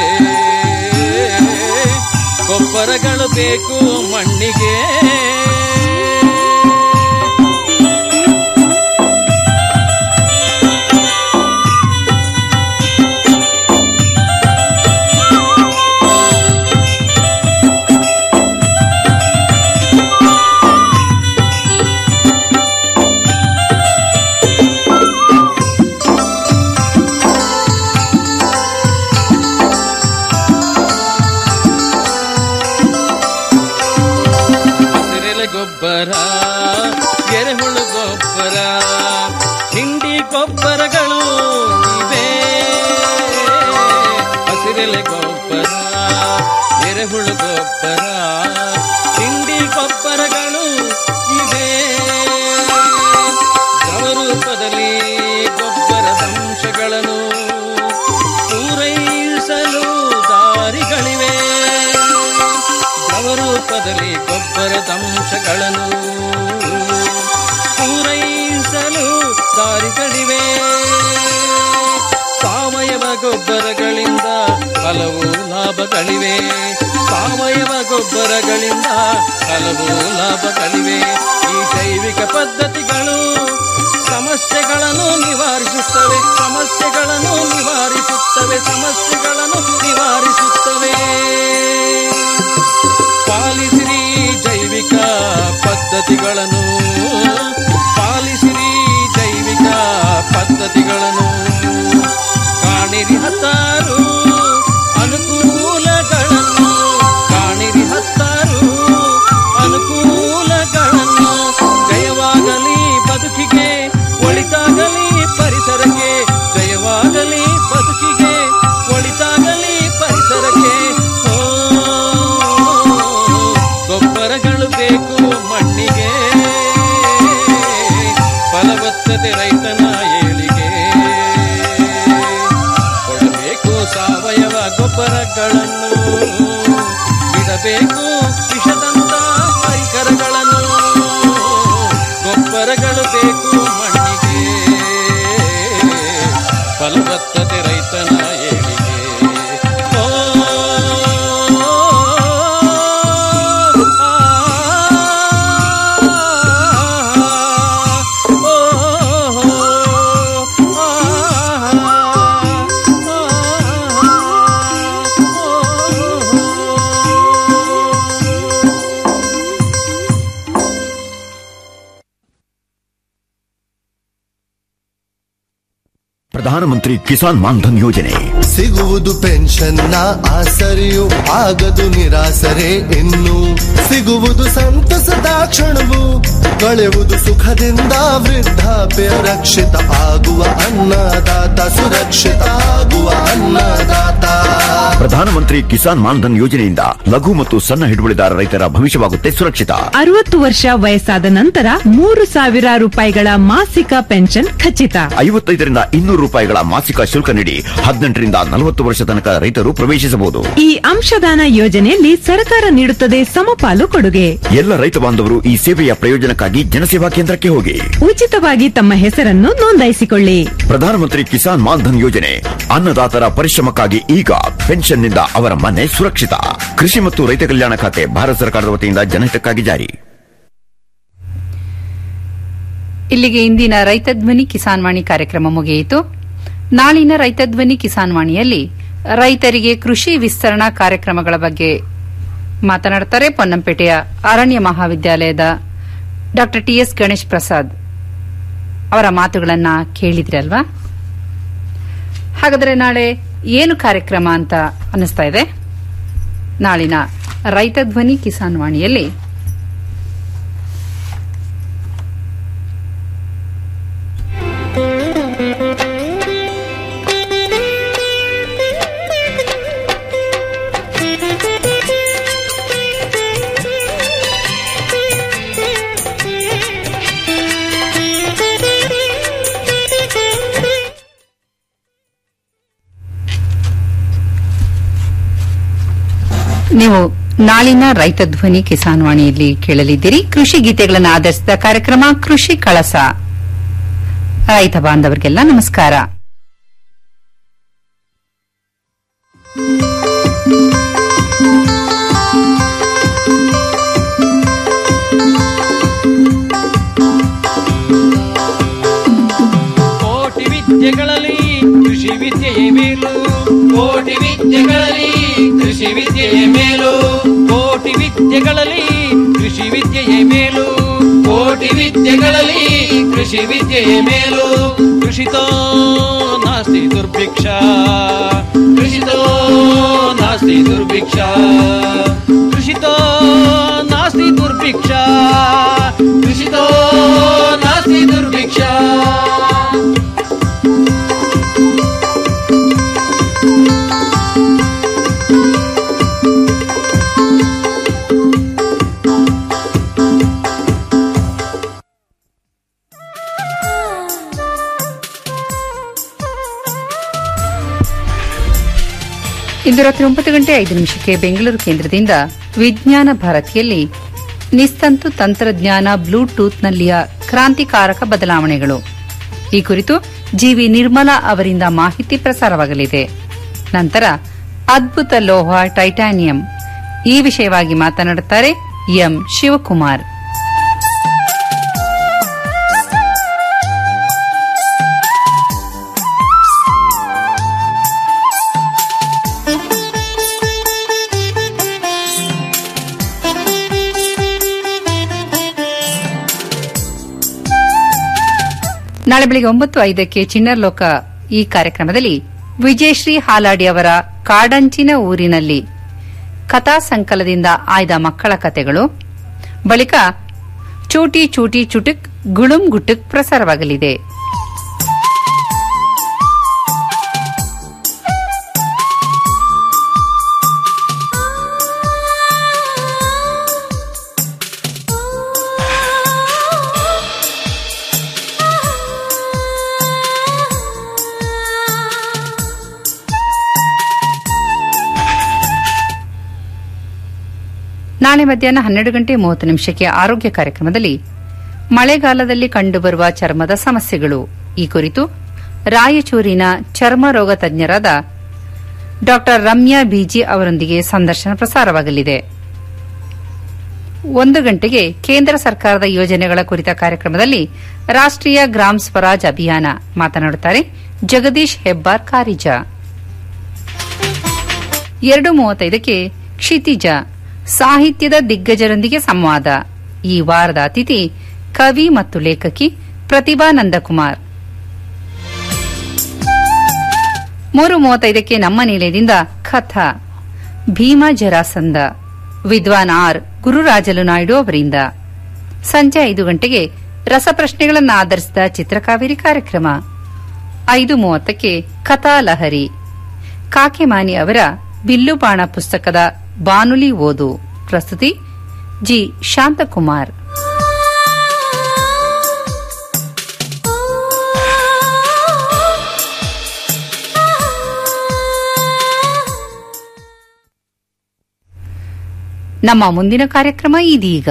ಗೊಬ್ಬರಗಳು ಬೇಕು ಮಣ್ಣಿಗೆ ಹಸಿರೆಲೆ ಗೊಬ್ಬರ ಎರೆಹುಳು ಗೊಬ್ಬರ ಹಿಂಡಿ ಗೊಬ್ಬರಗಳು ಇವೆ ಹಸಿರೆಲೆ ಗೊಬ್ಬರ ಎರೆಹುಳು ಗೊಬ್ಬರ ಹಿಂಡಿ ಗೊಬ್ಬರಗಳು ಇವೆ ದ್ರವರೂಪದಲ್ಲಿ ಗೊಬ್ಬರದ ಅಂಶಗಳನ್ನು ಪೂರೈಸಲು ದಾರಿಗಳಿವೆ ದ್ರವರೂಪದಲ್ಲಿ ಗೊಬ್ಬರದ ಅಂಶಗಳನ್ನು ಪೂರೈಸಲು ದಾರಿಗಳಿವೆ ಸಾವಯವ ಗೊಬ್ಬರಗಳಿಂದ ಹಲವು ಲಾಭಗಳಿವೆ ಸಾವಯವ ಗೊಬ್ಬರಗಳಿಂದ ಹಲವು ಲಾಭಗಳಿವೆ ಈ ಜೈವಿಕ ಪದ್ಧತಿಗಳು ಸಮಸ್ಯೆಗಳನ್ನು ನಿವಾರಿಸುತ್ತವೆ ಸಮಸ್ಯೆಗಳನ್ನು ನಿವಾರಿಸುತ್ತವೆ ಸಮಸ್ಯೆಗಳನ್ನು ನಿವಾರಿಸುತ್ತವೆ ಪಾಲಿಸಿರಿ ಜೈವಿಕ ಪದ್ಧತಿಗಳನ್ನು ಪಾಲಿಸಿರಿ ಜೈವಿಕ ಪದ್ಧತಿಗಳನ್ನು ಕಾಣಿರಿ ಹತ್ತಾರು ಅನುಕೂಲಗಳನ್ನು ಕಾಣಿರಿ ಹತ್ತಾರು ಅನುಕೂಲಗಳನ್ನು ಜಯವಾಗಲಿ ಬದುಕಿಗೆ ಒಳಿತಾಗಲಿ ಪರಿಸರಕ್ಕೆ ಜಯವಾಗಲಿ ಬದುಕಿಗೆ ಒಳಿತಾಗಲಿ ಪರಿಸರಕ್ಕೆ ಓ ಗೊಬ್ಬರಗಳು ಬೇಕು ಮಣ್ಣಿಗೆ ಫಲವತ್ತತೆ ರೈತನ ಏಳಿಗೆ ಕೊಡಬೇಕು ಸಾವಯವ ಗೊಬ್ಬರಗಳನ್ನು ಬಿಡಬೇಕು ವಿಷದಂತ ಪರಿಕರಗಳನ್ನು ಗೊಬ್ಬರಗಳು ಬೇಕು ಮಣ್ಣಿಗೆ ಫಲವತ್ತತೆ ರೈತನ ಏಳಿಗೆ ಓ ಪ್ರಧಾನಮಂತ್ರಿ ಕಿಸಾನ್ ಮಾನ್ಧನ್ ಯೋಜನೆ ಸಿಗುವುದು ಪೆನ್ಷನ್ನ ಆಸರೆಯು ಆಗದು ನಿರಾಸರೆ ಇನ್ನು ಸಿಗುವುದು ಸಂತಸದ ಕ್ಷಣವು ಕಳೆಯುವುದು ಸುಖದಿಂದ ವೃದ್ಧಾಪ್ಯ ರಕ್ಷಿತ ಆಗುವ ಅನ್ನದಾತ ಸುರಕ್ಷಿತ ಆಗುವ ಅನ್ನದಾತ ಪ್ರಧಾನಮಂತ್ರಿ ಕಿಸಾನ್ ಮಾನ್ಧನ್ ಯೋಜನೆಯಿಂದ ಲಘು ಮತ್ತು ಸಣ್ಣ ಹಿಡುವಳಿದಾರ ರೈತರ ಭವಿಷ್ಯವಾಗುತ್ತೆ ಸುರಕ್ಷಿತ ಅರವತ್ತು ವರ್ಷ ವಯಸ್ಸಾದ ನಂತರ ಮೂರು ಸಾವಿರ ರೂಪಾಯಿಗಳ ಮಾಸಿಕ ಪೆನ್ಷನ್ ಖಚಿತ ಐವತ್ತೈದರಿಂದ ಇನ್ನೂರು ರೂಪಾಯಿಗಳ ಮಾಸಿಕ ಶುಲ್ಕ ನೀಡಿ ಹದಿನೆಂಟರಿಂದ ನಲವತ್ತು ವರ್ಷ ತನಕ ರೈತರು ಪ್ರವೇಶಿಸಬಹುದು ಈ ಅಂಶದಾನ ಯೋಜನೆಯಲ್ಲಿ ಸರ್ಕಾರ ನೀಡುತ್ತದೆ ಸಮಪಾಲು ಕೊಡುಗೆ ಎಲ್ಲ ರೈತ ಬಾಂಧವರು ಈ ಸೇವೆಯ ಪ್ರಯೋಜನಕ್ಕಾಗಿ ಜನಸೇವಾ ಕೇಂದ್ರಕ್ಕೆ ಹೋಗಿ ಉಚಿತವಾಗಿ ತಮ್ಮ ಹೆಸರನ್ನು ನೋಂದಾಯಿಸಿಕೊಳ್ಳಿ ಪ್ರಧಾನಮಂತ್ರಿ ಕಿಸಾನ್ ಮಾನ್ಧನ್ ಯೋಜನೆ ಅನ್ನದಾತರ ಪರಿಶ್ರಮಕ್ಕಾಗಿ ಈಗ ಪೆನ್ಷನ್ನಿಂದ ಅವರ ಮನೆ ಸುರಕ್ಷಿತ ಕೃಷಿ ಮತ್ತು ರೈತ ಕಲ್ಯಾಣ ಖಾತೆ ಭಾರತ ಸರ್ಕಾರದ ವತಿಯಿಂದ ಜನಹಿತಕ್ಕಾಗಿ ಜಾರಿ ಇಲ್ಲಿಗೆ ಇಂದಿನ ರೈತ ಧ್ವನಿ ಕಿಸಾನ್ ವಾಣಿ ಕಾರ್ಯಕ್ರಮ ಮುಗಿಯಿತು ನಾಳಿನ ರೈತ ಧ್ವನಿ ಕಿಸಾನ್ ವಾಣಿಯಲ್ಲಿ ರೈತರಿಗೆ ಕೃಷಿ ವಿಸ್ತರಣಾ ಕಾರ್ಯಕ್ರಮಗಳ ಬಗ್ಗೆ ಮಾತನಾಡುತ್ತಾರೆ ಪೊನ್ನಂಪೇಟೆಯ ಅರಣ್ಯ ಮಹಾವಿದ್ಯಾಲಯದ doctor T S Ganesh Prasad ಅವರ ಮಾತುಗಳನ್ನ ಕೇಳಿದ್ರಲ್ವಾ ಹಾಗಾದ್ರೆ ನಾಳೆ ಏನು ಕಾರ್ಯಕ್ರಮ ಅಂತ ಅನ್ನಿಸ್ತಾ ಇದೆ ನಾಳಿನ ರೈತ ಧ್ವನಿ ಕಿಸಾನ್ ವಾಣಿಯಲ್ಲಿ ನೀವು ನಾಳಿನ ರೈತ ಧ್ವನಿ ಕಿಸಾನ್ ವಾಣಿಯಲ್ಲಿ ಕೇಳಲಿದ್ದೀರಿ ಕೃಷಿ ಗೀತೆಗಳನ್ನು ಆಧರಿಸಿದ ಕಾರ್ಯಕ್ರಮ ಕೃಷಿ ಕಳಸ ರೈತ ಬಾಂಧವರಿಗೆಲ್ಲ ನಮಸ್ಕಾರ ಕೋಟಿ ವಿದ್ಯೆಗಳಲ್ಲಿ ಕೃಷಿ ವಿದ್ಯೆಯೇ ಮೇಲು ಕೋಟಿ ವಿದ್ಯೆಗಳಲ್ಲಿ ಕೃಷಿ ವಿದ್ಯೆಯೇ ಮೇಲು ಕೋಟಿ ವಿದ್ಯೆಗಳಲ್ಲಿ ಕೃಷಿ ವಿದ್ಯೆಯೇ ಮೇಲು ಕೋಟಿ ವಿದ್ಯೆಗಳಲ್ಲಿ ಕೃಷಿ ವಿದ್ಯೆಯೇ ಮೇಲು ಕೃಷಿತೋ ನಾಸ್ತಿ ದುರ್ಭಿಕ್ಷ ಕೃಷಿತೋ ನಾಸ್ತಿ ದುರ್ಭಿಕ್ಷ ಕೃಷಿತೋ ನಾಸ್ತಿ ದುರ್ಭಿಕ್ಷ ಕೃಷಿತೋ ನಾಸ್ತಿ ದುರ್ಭಿಕ್ಷ ಇಂದು ರಾತ್ರಿ ಒಂಬತ್ತು ಗಂಟೆ ಐದು ನಿಮಿಷಕ್ಕೆ ಬೆಂಗಳೂರು ಕೇಂದ್ರದಿಂದ ವಿಜ್ಞಾನ ಭಾರತಿಯಲ್ಲಿ ನಿಸ್ತಂತು ತಂತ್ರಜ್ಞಾನ ಬ್ಲೂಟೂತ್ನಲ್ಲಿಯ ಕ್ರಾಂತಿಕಾರಕ ಬದಲಾವಣೆಗಳು ಈ ಕುರಿತು ಜಿವಿ ನಿರ್ಮಲಾ ಅವರಿಂದ ಮಾಹಿತಿ ಪ್ರಸಾರವಾಗಲಿದೆ ನಂತರ ಅದ್ಭುತ ಲೋಹ ಟೈಟಾನಿಯಂ ಈ ವಿಷಯವಾಗಿ ಮಾತನಾಡುತ್ತಾರೆ ಎಂ ಶಿವಕುಮಾರ್ ನಾಳೆ ಬೆಳಿಗ್ಗೆ ಒಂಬತ್ತು ಐದಕ್ಕೆ ಚಿಣ್ಣರ್ ಲೋಕ ಈ ಕಾರ್ಯಕ್ರಮದಲ್ಲಿ ವಿಜಯಶ್ರೀ ಹಾಲಾಡಿ ಅವರ ಕಾಡಂಚಿನ ಊರಿನಲ್ಲಿ ಕಥಾ ಸಂಕಲದಿಂದ ಆಯ್ದ ಮಕ್ಕಳ ಕಥೆಗಳು ಬಳಿಕ ಚೂಟಿ ಚೂಟಿ ಚುಟುಕ್ ಗುಳುಂ ಗುಟುಕ್ ಪ್ರಸಾರವಾಗಲಿದೆ ನಾಳೆ ಮಧ್ಯಾಹ್ನ ಹನ್ನೆರಡು ಗಂಟೆ ಮೂವತ್ತು ನಿಮಿಷಕ್ಕೆ ಆರೋಗ್ಯ ಕಾರ್ಯಕ್ರಮದಲ್ಲಿ ಮಳೆಗಾಲದಲ್ಲಿ ಕಂಡುಬರುವ ಚರ್ಮದ ಸಮಸ್ಯೆಗಳು ಈ ಕುರಿತು ರಾಯಚೂರಿನ ಚರ್ಮ ರೋಗ ತಜ್ಞರಾದ ಡಾ ರಮ್ಯಾ ಬಿಜಿ ಅವರೊಂದಿಗೆ ಸಂದರ್ಶನ ಪ್ರಸಾರವಾಗಲಿದೆ ಒಂದು ಗಂಟೆಗೆ ಕೇಂದ್ರ ಸರ್ಕಾರದ ಯೋಜನೆಗಳ ಕುರಿತ ಕಾರ್ಯಕ್ರಮದಲ್ಲಿ ರಾಷ್ಟೀಯ ಗ್ರಾಮ್ ಸ್ವರಾಜ್ ಅಭಿಯಾನ ಮಾತನಾಡುತ್ತಾರೆ ಜಗದೀಶ್ ಹೆಬ್ಬಾರ್ ಕಾರಿಜ ಎರಡು ಮೂವತ್ತೈದಕ್ಕೆ ಕ್ಷಿತಿಜ ಸಾಹಿತ್ಯದ ದಿಗ್ಗಜರೊಂದಿಗೆ ಸಂವಾದ ಈ ವಾರದ ಅತಿಥಿ ಕವಿ ಮತ್ತು ಲೇಖಕಿ ಪ್ರತಿಭಾ ನಂದಕುಮಾರ್ ಮೂರು ಮೂವತ್ತೈದಕ್ಕೆ ನಮ್ಮ ನಿಲಯದಿಂದ ಕಥಾ ಭೀಮ ಜರಾಸಂದ ವಿದ್ವಾನ್ ಆರ್ ಗುರುರಾಜಲು ನಾಯ್ಡು ಅವರಿಂದ ಸಂಜೆ ಐದು ಗಂಟೆಗೆ ರಸಪ್ರಶ್ನೆಗಳನ್ನು ಆಧರಿಸಿದ ಚಿತ್ರಕಾವೇರಿ ಕಾರ್ಯಕ್ರಮ ಐದು ಮೂವತ್ತಕ್ಕೆ ಕಥಾ ಲಹರಿ ಕಾಕೆಮಾನಿ ಅವರ ಬಿಲ್ಲುಬಾಣ ಪುಸ್ತಕದ ಬಾನುಲಿ ಓದು ಪ್ರಸ್ತುತಿ ಜಿ ಶಾಂತಕುಮಾರ್ ನಮ್ಮ ಮುಂದಿನ ಕಾರ್ಯಕ್ರಮ ಇದೀಗ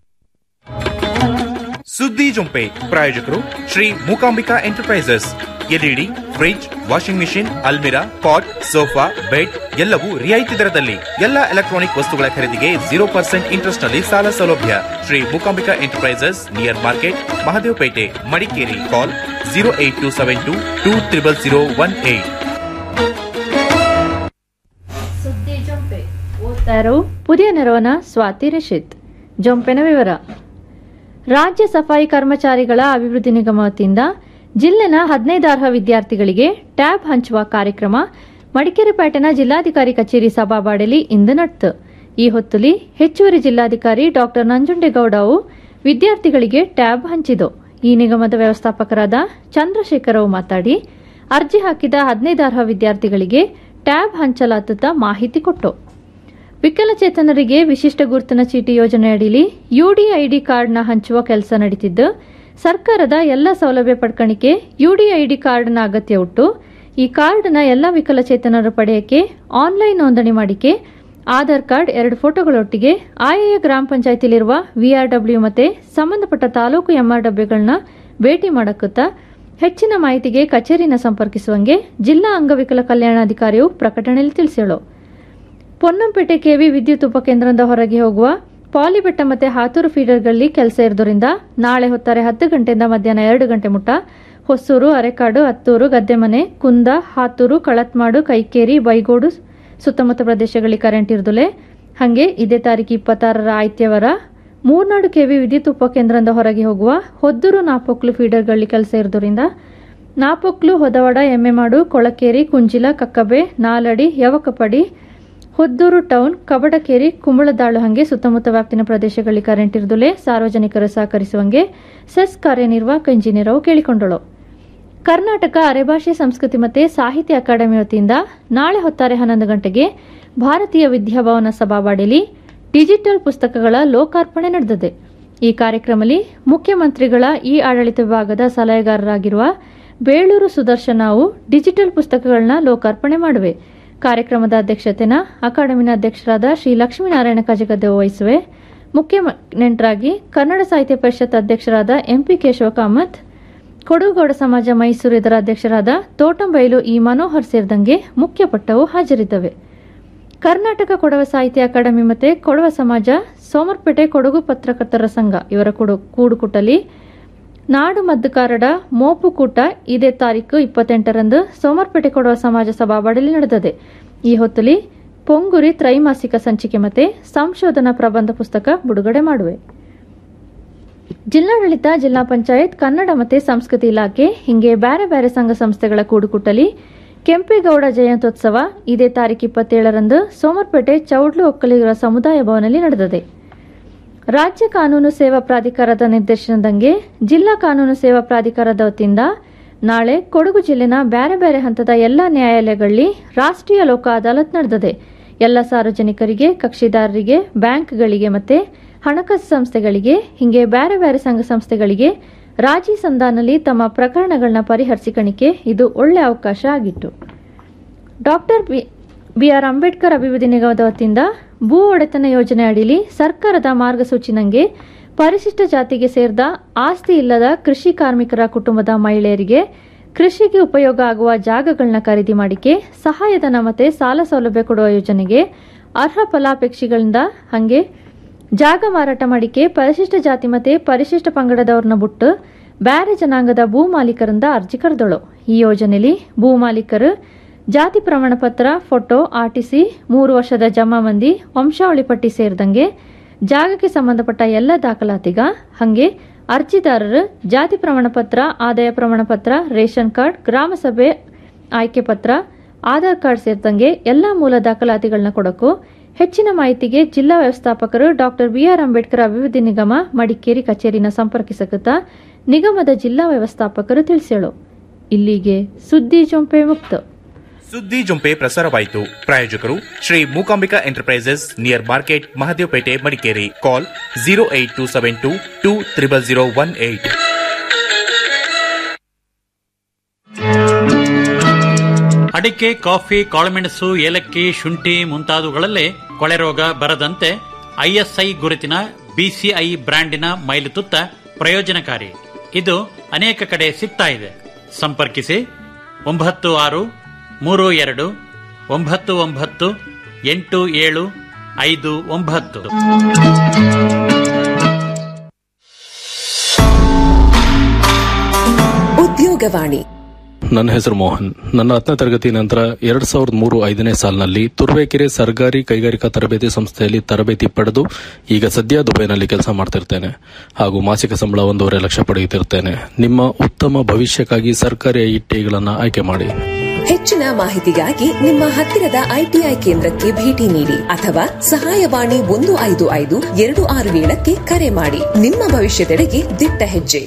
ಸುದ್ದಿ ಜೊಂಪೆ ಪ್ರಾಯೋಜಕರು Shri Mookambika enterprises LED fridge washing machine ಅಲ್ಮಿರಾ ಪಾಟ್ ಸೋಫಾ ಬೆಡ್ ಎಲ್ಲವೂ ರಿಯಾಯಿತಿ ದರದಲ್ಲಿ ಎಲ್ಲ ಎಲೆಕ್ಟ್ರಾನಿಕ್ ವಸ್ತುಗಳ ಖರೀದಿಗೆ ಜೀರೋ ಪರ್ಸೆಂಟ್ ಇಂಟ್ರೆಸ್ಟ್ ನಲ್ಲಿ ಸಾಲ ಸೌಲಭ್ಯ Shri Mookambika enterprises near market Mahadevpet Madikeri call zero eight two seven two two triple zero one eight ಸುದ್ದಿ ಜೊಂಪೆ ಓದ್ತಾ ಇರೋ ಪುದಿಯ ನೆರವನ ಸ್ವಾತಿ ರಶಿತ್ ಜೊಂಪೆನ ವಿವರ ರಾಜ್ಯ ಸಫಾಯಿ ಕರ್ಮಚಾರಿಗಳ ಅಭಿವೃದ್ಧಿ ನಿಗಮ ವತಿಯಿಂದ ಜಿಲ್ಲೆನ ಹದಿನೈದು ಅರ್ಹ ವಿದ್ಯಾರ್ಥಿಗಳಿಗೆ ಟ್ಯಾಬ್ ಹಂಚುವ ಕಾರ್ಯಕ್ರಮ ಮಡಿಕೇರಿ ಪೇಟೆನ ಜಿಲ್ಲಾಧಿಕಾರಿ ಕಚೇರಿ ಸಭಾಬಾಡಲಿ ಇಂದು ನಡೆತು ಈ ಹೊತ್ತುಲಿ ಹೆಚ್ಚುವರಿ ಜಿಲ್ಲಾಧಿಕಾರಿ ಡಾ ನಂಜುಂಡೇಗೌಡ ಅವು ವಿದ್ಯಾರ್ಥಿಗಳಿಗೆ ಟ್ಯಾಬ್ ಹಂಚಿದು ಈ ನಿಗಮದ ವ್ಯವಸ್ಥಾಪಕರಾದ ಚಂದ್ರಶೇಖರ್ ಅವು ಮಾತಾಡಿ ಅರ್ಜಿ ಹಾಕಿದ ಹದಿನೈದು ಅರ್ಹ ವಿದ್ಯಾರ್ಥಿಗಳಿಗೆ ಟ್ಯಾಬ್ ಹಂಚಲಾತದ ಮಾಹಿತಿ ಕೊಟ್ಟು ವಿಕಲಚೇತನರಿಗೆ ವಿಶಿಷ್ಟ ಗುರುತಿನ ಚೀಟಿ ಯೋಜನೆಯಡಿಲಿ ಯುಡಿಐಡಿ ಕಾರ್ಡ್ನ ಹಂಚುವ ಕೆಲಸ ನಡೀತಿದ್ದು ಸರ್ಕಾರದ ಎಲ್ಲ ಸೌಲಭ್ಯ ಪಡ್ಕಣಿಕೆ ಯುಡಿಐಡಿ ಕಾರ್ಡ್ನ ಅಗತ್ಯ ಉಂಟು ಈ ಕಾರ್ಡ್ನ ಎಲ್ಲ ವಿಕಲಚೇತನರು ಪಡೆಯಕ್ಕೆ ಆನ್ಲೈನ್ ನೋಂದಣಿ ಮಾಡಿಕೆ ಆಧಾರ್ ಕಾರ್ಡ್ ಎರಡು ಫೋಟೋಗಳೊಟ್ಟಿಗೆ ಆಯಾಯ ಗ್ರಾಮ ಪಂಚಾಯತಿಲಿರುವ ವಿಆರ್ಡಬ್ಲ್ಯೂ ಮತ್ತೆ ಸಂಬಂಧಪಟ್ಟ ತಾಲೂಕು ಎಂಆರ್ಡಬ್ಲ್ಯೂಗಳನ್ನ ಭೇಟಿ ಮಾಡಕುತ್ತಾ ಹೆಚ್ಚಿನ ಮಾಹಿತಿಗೆ ಕಚೇರಿನ ಸಂಪರ್ಕಿಸುವಂಗೆ ಜಿಲ್ಲಾ ಅಂಗವಿಕಲ ಕಲ್ಯಾಣಾಧಿಕಾರಿಯು ಪ್ರಕಟಣೆಯಲ್ಲಿ ತಿಳಿಸ್ಯಾಳು ಪೊನ್ನಂಪೇಟೆ ಕೆವಿ ವಿದ್ಯುತ್ ಉಪಕೇಂದ್ರದ ಹೊರಗೆ ಹೋಗುವ ಪಾಲಿಬೆಟ್ಟ ಮತ್ತೆ ಹಾತೂರು ಫೀಡರ್ಗಳಲ್ಲಿ ಕೆಲಸ ಇರೋದ್ರಿಂದ ನಾಳೆ ಹೊತ್ತಾರೆ ಹತ್ತು ಗಂಟೆಯಿಂದ ಮಧ್ಯಾಹ್ನ ಎರಡು ಗಂಟೆ ಮುಟ್ಟ ಹೊಸೂರು ಅರೆಕಾಡು ಹತ್ತೂರು ಗದ್ದೆಮನೆ ಕುಂದ ಹಾತೂರು ಕಳತ್ಮಾಡು ಕೈಕೇರಿ ಬೈಗೋಡು ಸುತ್ತಮುತ್ತ ಪ್ರದೇಶಗಳಿಗೆ ಕರೆಂಟ್ ಇರ್ದುಲೆ ಹಾಗೆ ಇದೇ ತಾರೀಕು ಇಪ್ಪತ್ತಾರರ ಆಯ್ತ್ಯವರ ಮೂರ್ನಾಡು ಕೆವಿ ವಿದ್ಯುತ್ ಉಪಕೇಂದ್ರದ ಹೊರಗೆ ಹೋಗುವ ಹೊದ್ದೂರು ನಾಪೊಕ್ಲು ಫೀಡರ್ಗಳಲ್ಲಿ ಕೆಲಸ ಇರೋದ್ರಿಂದ ನಾಪೊಕ್ಲು ಹೊದವಾಡ ಎಮ್ಮೆಮಾಡು ಕೊಳಕೇರಿ ಕುಂಜಿಲ ಕಕ್ಕಬೆ ನಾಲಡಿ ಯವಕಪಡಿ ಹೊದ್ದೂರು ಟೌನ್ ಕಬಡಕೇರಿ ಕುಂಬಳದಾಳು ಹಂಗೆ ಸುತ್ತಮುತ್ತ ವ್ಯಾಪ್ತಿನ ಪ್ರದೇಶಗಳಲ್ಲಿ ಕರೆಂಟ್ ಇರ್ದುಲೆ ಸಾರ್ವಜನಿಕರು ಸಹಕರಿಸುವಂಗೆ ಸೆಸ್ ಕಾರ್ಯನಿರ್ವಾಹಕ ಇಂಜಿನಿಯರ್ ಅವು ಕೇಳಿಕೊಂಡಳು ಕರ್ನಾಟಕ ಅರೆಭಾಷೆ ಸಂಸ್ಕೃತಿ ಮತ್ತು ಸಾಹಿತ್ಯ ಅಕಾಡೆಮಿ ವತಿಯಿಂದ ನಾಳೆ ಹೊತ್ತಾರೆ ಹನ್ನೊಂದು ಗಂಟೆಗೆ ಭಾರತೀಯ ವಿದ್ಯಾಭವನ ಸಭಾವಾಡಿಲಿ ಡಿಜಿಟಲ್ ಪುಸ್ತಕಗಳ ಲೋಕಾರ್ಪಣೆ ನಡೆದಿದೆ ಈ ಕಾರ್ಯಕ್ರಮದಲ್ಲಿ ಮುಖ್ಯಮಂತ್ರಿಗಳ ಇ ಆಡಳಿತ ವಿಭಾಗದ ಸಲಹೆಗಾರರಾಗಿರುವ ಬೇಳೂರು ಸುದರ್ಶನ ಅವು ಡಿಜಿಟಲ್ ಪುಸ್ತಕಗಳನ್ನ ಲೋಕಾರ್ಪಣೆ ಮಾಡುವೆ ಕಾರ್ಯಕ್ರಮದ ಅಧ್ಯಕ್ಷತೆನ ಅಕಾಡೆಮಿನ ಅಧ್ಯಕ್ಷರಾದ ಶ್ರೀ ಲಕ್ಷ್ಮೀನಾರಾಯಣ ಕಜಗದ್ದೆ ವಹಿಸುವೆ ಮುಖ್ಯ ನೆಂಟರಾಗಿ ಕನ್ನಡ ಸಾಹಿತ್ಯ ಪರಿಷತ್ ಅಧ್ಯಕ್ಷರಾದ ಎಂಪಿ ಕೇಶವ ಕಾಮತ್ ಕೊಡಗುಗೌಡ ಸಮಾಜ ಮೈಸೂರು ಇದರ ಅಧ್ಯಕ್ಷರಾದ ತೋಟಂಬೈಲು ಇ ಮನೋಹರ್ ಸೇರಿದಂಗೆ ಮುಖ್ಯ ಪಟ್ಟವು ಹಾಜರಿದ್ದವೆ ಕರ್ನಾಟಕ ಕೊಡವ ಸಾಹಿತ್ಯ ಅಕಾಡೆಮಿ ಮತ್ತು ಕೊಡವ ಸಮಾಜ ಸೋಮರ್ಪೇಟೆ ಕೊಡಗು ಪತ್ರಕರ್ತರ ಸಂಘ ಇವರ ಕೂಡುಕುಟಲಿ ನಾಡು ಮದ್ದುಕಾರಡ ಮೋಪು ಕೂಟ ಇದೇ ತಾರೀಕು ಇಪ್ಪತ್ತೆಂಟರಂದು ಸೋಮರ್ಪೇಟೆ ಕೊಡವ ಸಮಾಜ ಸಭಾಬಡಲಿ ನಡೆದಿದೆ ಈ ಹೊತ್ತಲಿ ಪೊಂಗುರಿ ತ್ರೈಮಾಸಿಕ ಸಂಚಿಕೆ ಮತ್ತೆ ಸಂಶೋಧನಾ ಪ್ರಬಂಧ ಪುಸ್ತಕ ಬಿಡುಗಡೆ ಮಾಡುವೆ ಜಿಲ್ಲಾಡಳಿತ ಜಿಲ್ಲಾ ಪಂಚಾಯತ್ ಕನ್ನಡ ಮತ್ತು ಸಂಸ್ಕೃತಿ ಇಲಾಖೆ ಹಿಂಗೆ ಬೇರೆ ಬೇರೆ ಸಂಘ ಸಂಸ್ಥೆಗಳ ಕೂಡುಕುಟ್ಟಲಿ ಕೆಂಪೇಗೌಡ ಜಯಂತ್ಯೋತ್ಸವ ಇದೇ ತಾರೀಕು ಇಪ್ಪತ್ತೇಳರಂದು ಸೋಮರ್ಪೇಟೆ ಚೌಡ್ಲು ಒಕ್ಕಲಿಗರ ಸಮುದಾಯ ಭವನದಲ್ಲಿ ನಡೆದಿದೆ ರಾಜ್ಯ ಕಾನೂನು ಸೇವಾ ಪ್ರಾಧಿಕಾರದ ನಿರ್ದೇಶನದಂಗೆ ಜಿಲ್ಲಾ ಕಾನೂನು ಸೇವಾ ಪ್ರಾಧಿಕಾರದ ವತಿಯಿಂದ ನಾಳೆ ಕೊಡಗು ಜಿಲ್ಲೆನ ಬೇರೆ ಬೇರೆ ಹಂತದ ಎಲ್ಲಾ ನ್ಯಾಯಾಲಯಗಳಲ್ಲಿ ರಾಷ್ಟ್ರೀಯ ಲೋಕ ಅದಾಲತ್ ನಡೆದಿದೆ ಎಲ್ಲ ಸಾರ್ವಜನಿಕರಿಗೆ ಕಕ್ಷಿದಾರರಿಗೆ ಬ್ಯಾಂಕ್ಗಳಿಗೆ ಮತ್ತೆ ಹಣಕಾಸು ಸಂಸ್ಥೆಗಳಿಗೆ ಹಿಂಗೆ ಬೇರೆ ಬೇರೆ ಸಂಘ ಸಂಸ್ಥೆಗಳಿಗೆ ರಾಜಿ ಸಂಧಾನಲ್ಲಿ ತಮ್ಮ ಪ್ರಕರಣಗಳನ್ನ ಪರಿಹರಿಸಿಕಣಿಕೆ ಇದು ಒಳ್ಳೆ ಅವಕಾಶ ಆಗಿತ್ತು ಡಾಕ್ಟರ್ ಬಿಆರ್ ಅಂಬೇಡ್ಕರ್ ಅಭಿವೃದ್ಧಿ ನಿಗಮದ ವತಿಯಿಂದ ಭೂ ಒಡೆತನ ಯೋಜನೆ ಅಡಿಲಿ ಸರ್ಕಾರದ ಮಾರ್ಗಸೂಚಿನಂಗೆ ಪರಿಶಿಷ್ಟ ಜಾತಿಗೆ ಸೇರಿದ ಆಸ್ತಿ ಇಲ್ಲದ ಕೃಷಿ ಕಾರ್ಮಿಕರ ಕುಟುಂಬದ ಮಹಿಳೆಯರಿಗೆ ಕೃಷಿಗೆ ಉಪಯೋಗ ಆಗುವ ಜಾಗಗಳನ್ನ ಖರೀದಿ ಮಾಡಿಕೆ ಸಹಾಯಧನ ಮತ್ತೆ ಸಾಲ ಸೌಲಭ್ಯ ಕೊಡುವ ಯೋಜನೆಗೆ ಅರ್ಹ ಫಲಾಪೇಕ್ಷಿಗಳಿಂದ ಹಂಗೆ ಜಾಗ ಮಾರಾಟ ಮಾಡಿಕೆ ಪರಿಶಿಷ್ಟ ಜಾತಿ ಮತ್ತೆ ಪರಿಶಿಷ್ಟ ಪಂಗಡದವ್ರನ್ನ ಬಿಟ್ಟು ಬ್ಯಾರೆ ಜನಾಂಗದ ಭೂ ಮಾಲೀಕರಿಂದ ಅರ್ಜಿ ಕರೆದಳು ಈ ಯೋಜನೆಯಲ್ಲಿ ಭೂ ಮಾಲೀಕರು ಜಾತಿ ಪ್ರಮಾಣ ಪತ್ರ ಫೋಟೋ ಆರ್ಟಿಸಿ ಮೂರು ವರ್ಷದ ಜಮಾ ಮಂದಿ ವಂಶಾವಳಿ ಪಟ್ಟಿ ಸೇರಿದಂಗೆ ಜಾಗಕ್ಕೆ ಸಂಬಂಧಪಟ್ಟ ಎಲ್ಲ ದಾಖಲಾತಿಗ ಹಂಗೆ ಅರ್ಜಿದಾರರು ಜಾತಿ ಪ್ರಮಾಣ ಪತ್ರ ಆದಾಯ ಪ್ರಮಾಣ ಪತ್ರ ರೇಷನ್ ಕಾರ್ಡ್ ಗ್ರಾಮಸಭೆ ಆಯ್ಕೆ ಪತ್ರ ಆಧಾರ್ ಕಾರ್ಡ್ ಸೇರಿದಂಗೆ ಎಲ್ಲ ಮೂಲ ದಾಖಲಾತಿಗಳನ್ನ ಕೊಡಕು ಹೆಚ್ಚಿನ ಮಾಹಿತಿಗೆ ಜಿಲ್ಲಾ ವ್ಯವಸ್ಥಾಪಕರು ಡಾಕ್ಟರ್ ಬಿಆರ್ ಅಂಬೇಡ್ಕರ್ ಅಭಿವೃದ್ಧಿ ನಿಗಮ ಮಡಿಕೇರಿ ಕಚೇರಿನ ಸಂಪರ್ಕಿಸಕುತ್ತ ನಿಗಮದ ಜಿಲ್ಲಾ ವ್ಯವಸ್ಥಾಪಕರು ತಿಳಿಸೇಳು ಇಲ್ಲಿಗೆ ಸುದ್ದಿ ಜೊಂಪೆ ಮುಕ್ತ ಸುದ್ದಿ ಜೊಂಪೆ ಪ್ರಸಾರವಾಯಿತು ಪ್ರಾಯೋಜಕರು Shri Mookambika enterprises near market Mahadevpet Madikeri call zero eight two seven two two triple zero one eight ಅಡಿಕೆ ಕಾಫಿ ಕಾಳುಮೆಣಸು ಏಲಕ್ಕಿ ಶುಂಠಿ ಮುಂತಾದವುಗಳಲ್ಲೇ ಕೊಳೆರೋಗ ಬರದಂತೆ ಐಎಸ್ಐ ಗುರುತಿನ ಬಿಸಿಐ ಬ್ರ್ಯಾಂಡಿನ ಮೈಲುತುತ್ತ ಪ್ರಯೋಜನಕಾರಿ ಇದು ಅನೇಕ ಕಡೆ ಸಿಗ್ತಾ ಇದೆ ಸಂಪರ್ಕಿಸಿ ಒಂಬತ್ತು ಆರು ಮೂರು ಎರಡು ಒಂಬತ್ತು ಒಂಬತ್ತು ಎಂಟು ಏಳು ಐದು ಒಂಬತ್ತು ಉದ್ಯೋಗವಾಣಿ ನನ್ನ ಹೆಸರು ಮೋಹನ್ ನನ್ನ ಹತ್ತನೇ ತರಗತಿ ನಂತರ ಎರಡ್ ಸಾವಿರದ ಮೂರು ಐದನೇ ಸಾಲಿನಲ್ಲಿ ತುರುವೇಕೆರೆ ಸರ್ಕಾರಿ ಕೈಗಾರಿಕಾ ತರಬೇತಿ ಸಂಸ್ಥೆಯಲ್ಲಿ ತರಬೇತಿ ಪಡೆದು ಈಗ ಸದ್ಯ ದುಬೈನಲ್ಲಿ ಕೆಲಸ ಮಾಡ್ತಿರ್ತೇನೆ ಹಾಗೂ ಮಾಸಿಕ ಸಂಬಳ ಒಂದೂವರೆ ಲಕ್ಷ ಪಡೆಯುತ್ತಿರ್ತೇನೆ ನಿಮ್ಮ ಉತ್ತಮ ಭವಿಷ್ಯಕ್ಕಾಗಿ ಸರ್ಕಾರಿ ಐಟಿಗಳನ್ನು ಆಯ್ಕೆ ಮಾಡಿ ಹೆಚ್ಚಿನ ಮಾಹಿತಿಗಾಗಿ ನಿಮ್ಮ ಹತ್ತಿರದ ಐಟಿಐ ಕೇಂದ್ರಕ್ಕೆ ಭೇಟಿ ನೀಡಿ ಅಥವಾ ಸಹಾಯವಾಣಿ ಒಂದು ಐದು ಐದು ಎರಡು ಆರು ಏಳಕ್ಕೆ ಕರೆ ಮಾಡಿ ನಿಮ್ಮ ಭವಿಷ್ಯದೆಡೆಗೆ ದಿಟ್ಟ ಹೆಜ್ಜೆ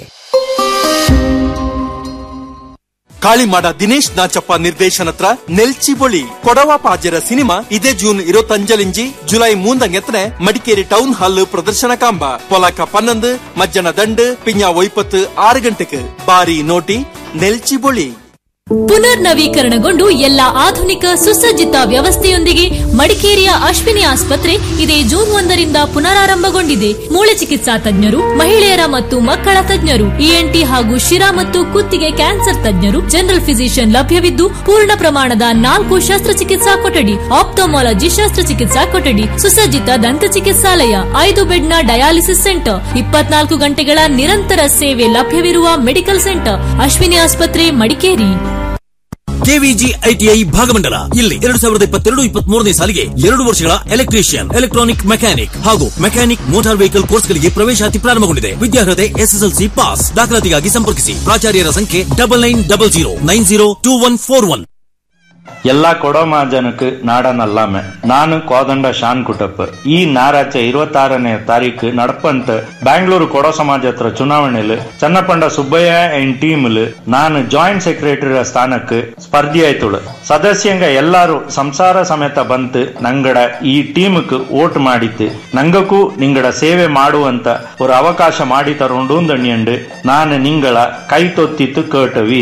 ಕಾಳಿಮಾಡ ದಿನೇಶ್ ನಾಚಪ್ಪ ನಿರ್ದೇಶನತ್ರ ನೆಲ್ಚಿ ಬೊಳಿ ಕೊಡವ ಪಾಜರ ಸಿನಿಮಾ ಇದೇ ಜೂನ್ ಇರುವತ್ತಂಜಲಿಂಜಿ ಜುಲೈ ಮೂಂದಂಗೆತ್ತನೆ ಮಡಿಕೇರಿ ಟೌನ್ ಹಾಲ್ ಪ್ರದರ್ಶನ ಕಾಂಬ ಪೊಲಕ ಪನ್ನೊಂದು ಮಜ್ಜನ ದಂಡು ಪಿಂಜ ಒಯ್ಪತ್ತು ಆರು ಗಂಟೆಗೆ ಬಾರಿ ನೋಟಿ ನೆಲ್ಚಿ ಬೊಳಿ ಪುನರ್ನವೀಕರಣಗೊಂಡು ಎಲ್ಲಾ ಆಧುನಿಕ ಸುಸಜ್ಜಿತ ವ್ಯವಸ್ಥೆಯೊಂದಿಗೆ ಮಡಿಕೇರಿಯ ಅಶ್ವಿನಿ ಆಸ್ಪತ್ರೆ ಇದೇ ಜೂನ್ ಒಂದರಿಂದ ಪುನರಾರಂಭಗೊಂಡಿದೆ ಮೂಳೆ ಚಿಕಿತ್ಸಾ ತಜ್ಞರು ಮಹಿಳೆಯರ ಮತ್ತು ಮಕ್ಕಳ ತಜ್ಞರು ಇಎನ್ಟಿ ಹಾಗೂ ಶಿರಾ ಮತ್ತು ಕುತ್ತಿಗೆ ಕ್ಯಾನ್ಸರ್ ತಜ್ಞರು ಜನರಲ್ ಫಿಸಿಷಿಯನ್ ಲಭ್ಯವಿದ್ದು ಪೂರ್ಣ ಪ್ರಮಾಣದ ನಾಲ್ಕು ಶಸ್ತ್ರಚಿಕಿತ್ಸಾ ಕೊಠಡಿ ಆಪ್ಟೋಮಾಲಜಿ ಶಸ್ತ್ರಚಿಕಿತ್ಸಾ ಕೊಠಡಿ ಸುಸಜ್ಜಿತ ದಂತ ಚಿಕಿತ್ಸಾಲಯ ಐದು ಬೆಡ್ನ ಡಯಾಲಿಸಿಸ್ ಸೆಂಟರ್ ಇಪ್ಪತ್ನಾಲ್ಕು ಗಂಟೆಗಳ ನಿರಂತರ ಸೇವೆ ಲಭ್ಯವಿರುವ ಮೆಡಿಕಲ್ ಸೆಂಟರ್ ಅಶ್ವಿನಿ ಆಸ್ಪತ್ರೆ ಮಡಿಕೇರಿ ಕೆವಿಜಿ ಐಟಿಐ ಭಾಗಮಂಡಲ ಇಲ್ಲಿ ಎರಡು ಸಾವಿರದ ಇಪ್ಪತ್ತೆರಡು ಇಪ್ಪತ್ತ್ ಮೂರನೇ ಸಾಲಿಗೆ ಎರಡು ವರ್ಷಗಳ ಎಲೆಕ್ಟ್ರಿಷಿಯನ್ ಎಲೆಕ್ಟ್ರಾನಿಕ್ ಮೆಕ್ಯಾನಿಕ್ ಹಾಗೂ ಮೆಕ್ಯಾನಿಕ್ ಮೋಟಾರ್ ವೆಹಿಕಲ್ ಕೋರ್ಸ್ಗಳಿಗೆ ಪ್ರವೇಶಾತಿ ಪ್ರಾರಂಭಗೊಂಡಿದೆ ವಿದ್ಯಾರ್ಹತೆ ಎಸ್ಎಸ್ಎಲ್ಸಿ ಪಾಸ್ ದಾಖಲಾತಿಗಾಗಿ ಸಂಪರ್ಕಿಸಿ ಪ್ರಾಚಾರ್ಯರ ಸಂಖ್ಯೆ double nine double zero nine zero two one four one எல்லா கொடமாஜனுக்கு நாட நல்லாம ನಾನು ಕೋದಂಡ ಶಾನ್ ಕುಟಪ್ ಈ ನಾರಾಚೆ ಇರುವತ್ತಾರನೇ ತಾರೀಕು ನಡಪಂತ ಬ್ಯಾಂಗ್ಳೂರು ಕೊಡ ಸಮಾಜ ಹತ್ರ ಚುನಾವಣೆಲು ಚನ್ನಪಂಡ ಸುಬ್ಬಯ್ಯ ಅಂಡ್ ಟೀಮ್ಲು ನಾನು ಜಾಯಿಂಟ್ ಸೆಕ್ರೆಟರಿ ಸ್ಥಾನಕ್ಕೆ ಸ್ಪರ್ಧಿ ಆಯ್ತುಳು ಸದಸ್ಯಂಗ ಎಲ್ಲಾರು ಸಂಸಾರ ಸಮೇತ ಬಂತು ನಂಗಡ ಈ ಟೀಮ್ಕ್ ಓಟ್ ಮಾಡಿತ್ತು ನಂಗಕ್ಕೂ ನಿಂಗಡ ಸೇವೆ ಮಾಡುವಂತ ஒரு ಅವಕಾಶ ಮಾಡಿ ತರುಂಡು ದಣ್ಯಂಡು ನಾನು ನಿಂಗಳ ಕೈ ತೊತ್ತಿತ್ತು ಕೇಟವಿ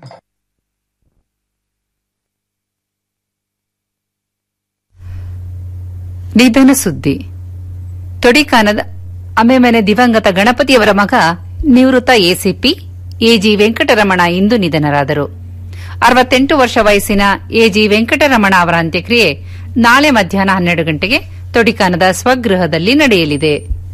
ನಿಧನ ಸುದ್ದಿ ತೊಡಿಕಾನದ ಅಮೆಮನೆ ದಿವಂಗತ ಗಣಪತಿಯವರ ಮಗ ನಿವೃತ್ತ ಎಸಿಪಿ ಎಜಿ ವೆಂಕಟರಮಣ ಇಂದು ನಿಧನರಾದರು ಅರವತ್ತೆಂಟು ವರ್ಷ ವಯಸ್ಸಿನ ಎಜಿ ವೆಂಕಟರಮಣ ಅವರ ಅಂತ್ಯಕ್ರಿಯೆ ನಾಳೆ ಮಧ್ಯಾಹ್ನ ಹನ್ನೆರಡು ಗಂಟೆಗೆ ತೊಡಿಕಾನದ ಸ್ವಗೃಹದಲ್ಲಿ ನಡೆಯಲಿದೆ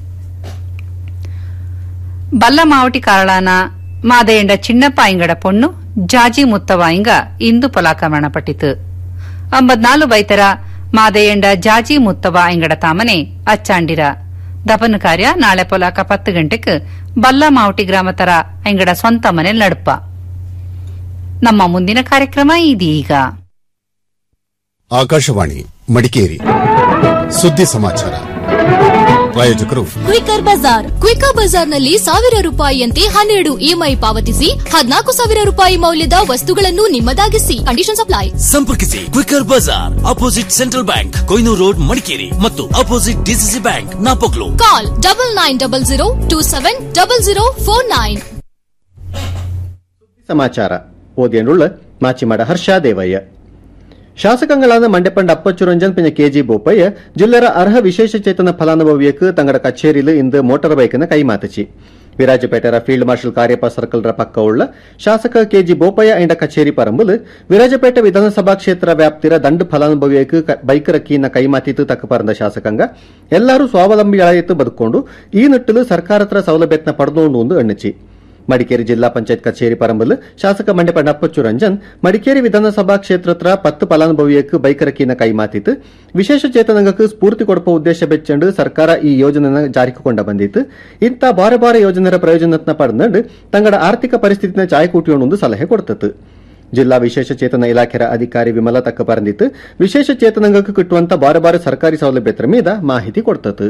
ಬಲ್ಲಮಾವಟಿ ಕಾರಳಾನ ಮಾದಯಂಡ ಚಿನ್ನಪ್ಪ ಇಂಗಡ ಪೊಣ್ಣು ಜಾಜಿ ಮುತ್ತವಾಯಿಂಗ ಇಂದು ಪೊಲಾಕ ಮರಣಪಟ್ಟಿತು ಅಂಬದ್ನಾಲು ಬೈತರ ಮಾದಯಂಡ ಜಾಜಿ ಮುತ್ತವ ಇಂಗಡ ತಾಮನೆ ಅಚ್ಚಾಂಡಿರ ದಪನ ಕಾರ್ಯ ನಾಳೆ ಪೊಲಾಕ ಪತ್ತು ಗಂಟೆಗೆ ಬಲ್ಲಮಾವಟಿ ಗ್ರಾಮತರ ಇಂಗಡ ಸ್ವಂತ ಮನೆ ನಡುಪ ನಮ್ಮ ಮುಂದಿನ ಕಾರ್ಯಕ್ರಮ ಇದೀಗ ಆಕಾಶವಾಣಿ ಮಡಿಕೇರಿ ಸುದ್ದಿ ಸಮಾಚಾರ ಪ್ರಾಯೋಜಕರು ಕ್ವಿಕರ್ ಬಜಾರ್ ಕ್ವಿಕರ್ ಬಜಾರ್ನಲ್ಲಿ ಸಾವಿರ ರೂಪಾಯಿಯಂತೆ ಹನ್ನೆರಡು ಇಎಂಐ ಪಾವತಿಸಿ ಹದಿನಾಲ್ಕು ಸಾವಿರ ರೂಪಾಯಿ ಮೌಲ್ಯದ ವಸ್ತುಗಳನ್ನು ನಿಮ್ಮದಾಗಿಸಿ ಕಂಡೀಷನ್ ಅಪ್ಲೈ ಸಂಪರ್ಕಿಸಿ quicker Bazaar opposite central bank Koynur road Madikeri ಮತ್ತು opposite DCC bank Napoklu call double nine double zero two seven double zero four nine ಸಮಾಚಾರ ಓದಿಯನ್ನುಳ್ಳ ಮಾಚಿಮಾಡ ಹರ್ಷ ದೇವಯ್ಯ ಶಾಸಕಗಳಾದ ಮಂಡ್ಯಪಂಡ ಅಪ್ಪಚ್ಚು ರಂಜನ್ ಪಿಂಜ ಕೆಜಿ ಬೋಪಯ್ಯ ಜಿಲ್ಲೆರ ಅರ್ಹ ವಿಶೇಷ ಚೇತನ ಫಲಾನುಭವಿಯಕ್ಕೆ ತಂಗಡ ಕಚೇರಿಲು ಇಂದು ಮೋಟಾರ್ ಬೈಕ್ನ ಕೈಮಾತಚಿ ವಿರಾಜಪೇಟೆರ ಫೀಲ್ಡ್ ಮಾರ್ಷಲ್ ಕಾರ್ಯಪ್ಪ ಸರ್ಕಲ್ರ ಪಕ್ಕ ಉಳ್ಳ ಶಾಸಕ ಕೆಜಿ ಬೋಪಯ್ಯ ಎಂಡ ಕಚೇರಿ ಪರಂಬುಲು ವಿರಾಜಪೇಟೆ ವಿಧಾನಸಭಾ ಕ್ಷೇತ್ರ ವ್ಯಾಪ್ತಿರ ದಂಡು ಫಲಾನುಭವಿಯಕ್ಕೆ ಬೈಕ್ ರಕ್ಕೀನ ಕೈಮಾತಿತ್ತು ತಕ್ಕ ಪರಂದ ಶಾಸಕಾಂಗ ಎಲ್ಲರೂ ಸ್ವಾವಲಂಬಿಗಳಾಯಿತು ಬದುಕೊಂಡು ಈ ನಿಟ್ಟಿಲು ಸರ್ಕಾರತ್ರ ಸೌಲಭ್ಯತ್ನ ಪಡೆದೋಂಡು ಒಂದು ಎಣ್ಣಿಚಿ ಮಡಿಕೇರಿ ಜಿಲ್ಲಾ ಪಂಚಾಯತ್ ಕಚೇರಿ ಪರಂಬಲ್ ಶಾಸಕ ಮಂಡ್ಯ ಪಣ್ಣಪ್ಪಚ್ಚು ರಂಜನ್ ಮಡಿಕೇರಿ ವಿಧಾನಸಭಾ ಕ್ಷೇತ್ರತ್ರ ಪತ್ತು ಫಲಾನುಭವಿಯಕ್ಕೆ ಬೈಕರಕಿನ ಕೈಮಾತಿತ್ತು ವಿಶೇಷ ಚೇತನಂಗಕ್ಕೆ ಸ್ಫೂರ್ತಿ ಕೊಡಪ ಉದ್ದೇಶ ಬೆಚ್ಚಂಡು ಸರ್ಕಾರ ಈ ಯೋಜನೆನ ಜಾರಿಗೆ ಕೊಂಡ ಬಂದಿತ್ತು ಇಂಥ ಬಾರೆ ಬಾರೆ ಯೋಜನೆರ ಪ್ರಯೋಜನತ್ನ ಪಡೆದಂಡು ತಂಗಡ ಆರ್ಥಿಕ ಪರಿಸ್ಥಿತಿನ ಚಾಯ್ಕೂಟಿಯೊಂದು ಸಲಹೆ ಕೊಡ್ತತ್ತು ಜಿಲ್ಲಾ ವಿಶೇಷ ಚೇತನ ಇಲಾಖೆಯ ಅಧಿಕಾರಿ ವಿಮಲಾ ತಕ್ಕ ಪರಂದಿತ್ತು ವಿಶೇಷ ಚೇತನಂಗಕ್ಕೆ ಕಿಟ್ಟುವಂತ ಬಾರೆ ಬಾರೆ ಸರ್ಕಾರಿ ಸೌಲಭ್ಯದ ಮೀದ ಮಾಹಿತಿ ಕೊಡ್ತತ್ತು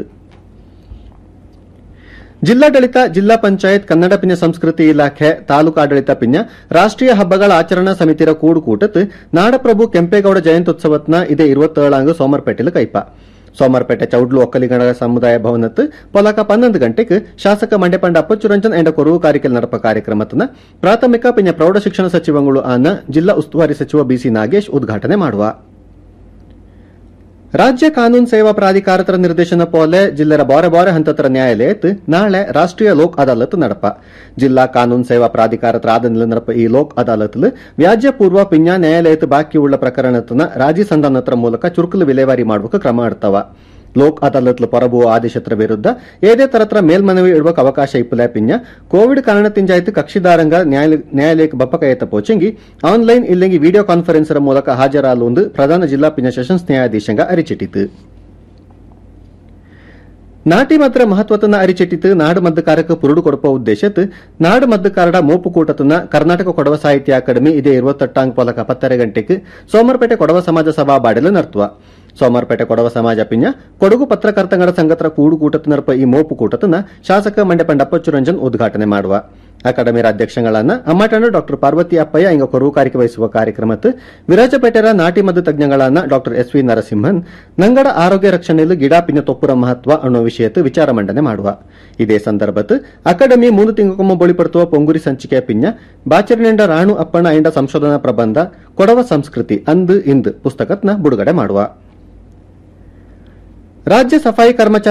ಜಿಲ್ಲಾಡಳಿತ ಜಿಲ್ಲಾ ಪಂಚಾಯತ್ ಕನ್ನಡ ಪಿನ್ಯ ಸಂಸ್ಕೃತಿ ಇಲಾಖೆ ತಾಲೂಕು ಆಡಳಿತ ಪಿನ್ಯ ರಾಷ್ಟ್ರೀಯ ಹಬ್ಬಗಳ ಆಚರಣಾ ಸಮಿತಿರ ಕೂಡುಕೂಟತ್ ನಾಡಪ್ರಭು ಕೆಂಪೇಗೌಡ ಜಯಂತ್ಯುತ್ಸವತ್ನ ಇದೇ இருபத்தேழாங்கு ಸೋಮರ್ಪೇಟೆಲು ಕೈಪ ಸೋಮರ್ಪೇಟೆ ಚೌಡ್ಲು ಒಕ್ಕಲಿಗಣ ಸಮುದಾಯ ಭವನತ್ ಪೊಲಕ ಪನ್ನೊಂದು ಗಂಟೆಗೆ ಶಾಸಕ ಮಂಡ್ಯಪಂಡ ಅಪ್ಪಚ್ಚುರಂಜನ್ ಎಂಡ ಕೊರವು ಕಾರಿಕೆಲ್ ನಡಪ ಕಾರ್ಯಕ್ರಮತನ ಪ್ರಾಥಮಿಕ ಪಿನ್ಯ ಪ್ರೌಢ ಶಿಕ್ಷಣ ಸಚಿವಗಳು ಆನ ಜಿಲ್ಲಾ ಉಸ್ತುವಾರಿ ಸಚಿವ ಬಿಸಿ ನಾಗೇಶ್ ಉದ್ಘಾಟನೆ ಮಾಡುವ ರಾಜ್ಯ ಕಾನೂನು ಸೇವಾ ಪ್ರಾಧಿಕಾರತರ ನಿರ್ದೇಶನ ಪೋಲೆ ಜಿಲ್ಲೆರ ಬಾರೆ ಬಾರೆ ಹಂತತರ ನ್ಯಾಯಾಲಯತ್ ನಾಳೆ ರಾಷ್ಟ್ರೀಯ ಲೋಕ್ ಅದಾಲತ್ ನಡಪ ಜಿಲ್ಲಾ ಕಾನೂನು ಸೇವಾ ಪ್ರಾಧಿಕಾರತರ ಆದನಿಲ ನಡಪ ಈ ಲೋಕ್ ಅದಾಲತ್ಲು ವ್ಯಾಜ್ಯ ಪೂರ್ವ ಪಿಂಜ ನ್ಯಾಯಾಲಯತ್ ಬಾಕಿ ಉಳ್ಳ ಪ್ರಕರಣತನ ರಾಜಿ ಸಂಧಾನತರ ಮೂಲಕ ಚುರುಕಲು ವಿಲೇವಾರಿ ಮಾಡುವ ಕ್ರಮ ಇಡ್ತವ ಲೋಕ್ ಅದಾಲತ್ಲ ಪೊರಬುವ ಆದೇಶತ್ರ ವಿರುದ್ಧ ಏದೇ ತರತ್ರ ಮೇಲ್ಮನವಿ ಇಡುವಕ್ಕೆ ಅವಕಾಶ ಇಪ್ಪಲೆ ಪಿಂಜ ಕೋವಿಡ್ ಕಾರಣದಿಂಜಾಯ್ತು ಕಕ್ಷಿದಾರಂಗ ನ್ಯಾಯಾಲಯಕ್ಕೆ ಬಪ್ಪಕಯತ ಪೋಚಂಗಿ ಆನ್ಲೈನ್ ಇಲ್ಲಂಗಿ ವಿಡಿಯೋ ಕಾನ್ಫರೆನ್ಸ್ ಮೂಲಕ ಹಾಜರಾಲುಂದು ಪ್ರಧಾನ ಜಿಲ್ಲಾ ಪಿಂಜ ಸೆಷನ್ಸ್ ನ್ಯಾಯಾಧೀಶಂಗ ಅರಿಚಿಟ್ಟಿತು ನಾಟಿ ಮಾತ್ರ ಮಹತ್ವತನ ಅರಿಚಿಟ್ಟಿತು ನಾಡು ಮದ್ದಕಾರಕ್ಕೆ ಪುರುಡು ಕೊಡಪ ಉದ್ದೇಶತ್ ನಾಡು ಮದ್ದಕಾರಡ ಮೋಪು ಕೂಟತನ ಕರ್ನಾಟಕ ಕೊಡವ ಸಾಹಿತ್ಯ ಅಕಾಡೆಮಿ ಇದೇ ಇರುವತ್ತೆಟ್ಟಾಂಗ್ ಪೊಲಕ ಪತ್ತರ ಗಂಟೆಗೆ ಸೋಮರ್ಪೇಟೆ ಕೊಡವ ಸಮಾಜ ಸಭಾ ಬಾಡೆಲು ನರ್ತುವ ಸೋಮವಾರಪೇಟೆ ಕೊಡವ ಸಮಾಜ ಪಿಂಜ ಕೊಡಗು ಪತ್ರಕರ್ತಂಗಡ ಸಂಘತ್ರ ಕೂಡು ಕೂಟತನರ್ಪ ಈ ಮೋಪು ಕೂಟತನ ಶಾಸಕ ಮಂಡ್ಯ ಪಂಡಪ್ಪಚ್ಚು ರಂಜನ್ ಉದ್ಘಾಟನೆ ಮಾಡುವ ಅಕಾಡೆಮಿರ ಅಧ್ಯಕ್ಷಗಳನ್ನ ಅಮ್ಮಟಣ ಡಾಕ್ಟರ್ ಪಾರ್ವತಿ ಅಪ್ಪಯ್ಯ ಇಂಗ ಕೊರವು ಕಾರ್ಯವಹಿಸುವ ಕಾರ್ಯಕ್ರಮತ್ತು ವಿರಾಜಪೇಟೆರ ನಾಟಿ ಮದ್ದು ತಜ್ಞಗಳಾನ ಡಾಕ್ಟರ್ ಎಸ್ ವಿ ನರಸಿಂಹನ್ ನಂಗಡ ಆರೋಗ್ಯ ರಕ್ಷಣೆಯಲ್ಲಿ ಗಿಡ ಪಿನ್ನ ತೊಪ್ಪುರ ಮಹತ್ವ ಅನ್ನೋ ವಿಷಯತ್ತು ವಿಚಾರ ಮಂಡನೆ ಮಾಡುವ ಇದೇ ಸಂದರ್ಭತ್ತು ಅಕಾಡೆಮಿ ಮೂರು ತಿಂಗೊಮ್ಮೆ ಬಳಿಪಡುವ ಪೊಂಗುರಿ ಸಂಚಿಕೆಯ ಪಿಂಜ ಬಾಚರಿನಿಂದ ರಾಣು ಅಪ್ಪಣ್ಣ ಐಂಡ ಸಂಶೋಧನಾ ಪ್ರಬಂಧ ಕೊಡವ ಸಂಸ್ಕೃತಿ ಅಂದು ಇಂದು ಪುಸ್ತಕತ್ನ ಬಿಡುಗಡೆ ಮಾಡುವ ರಾಜ್ಯ ಸಫಾಯಿ ಕರ್ಮಚಾರಿ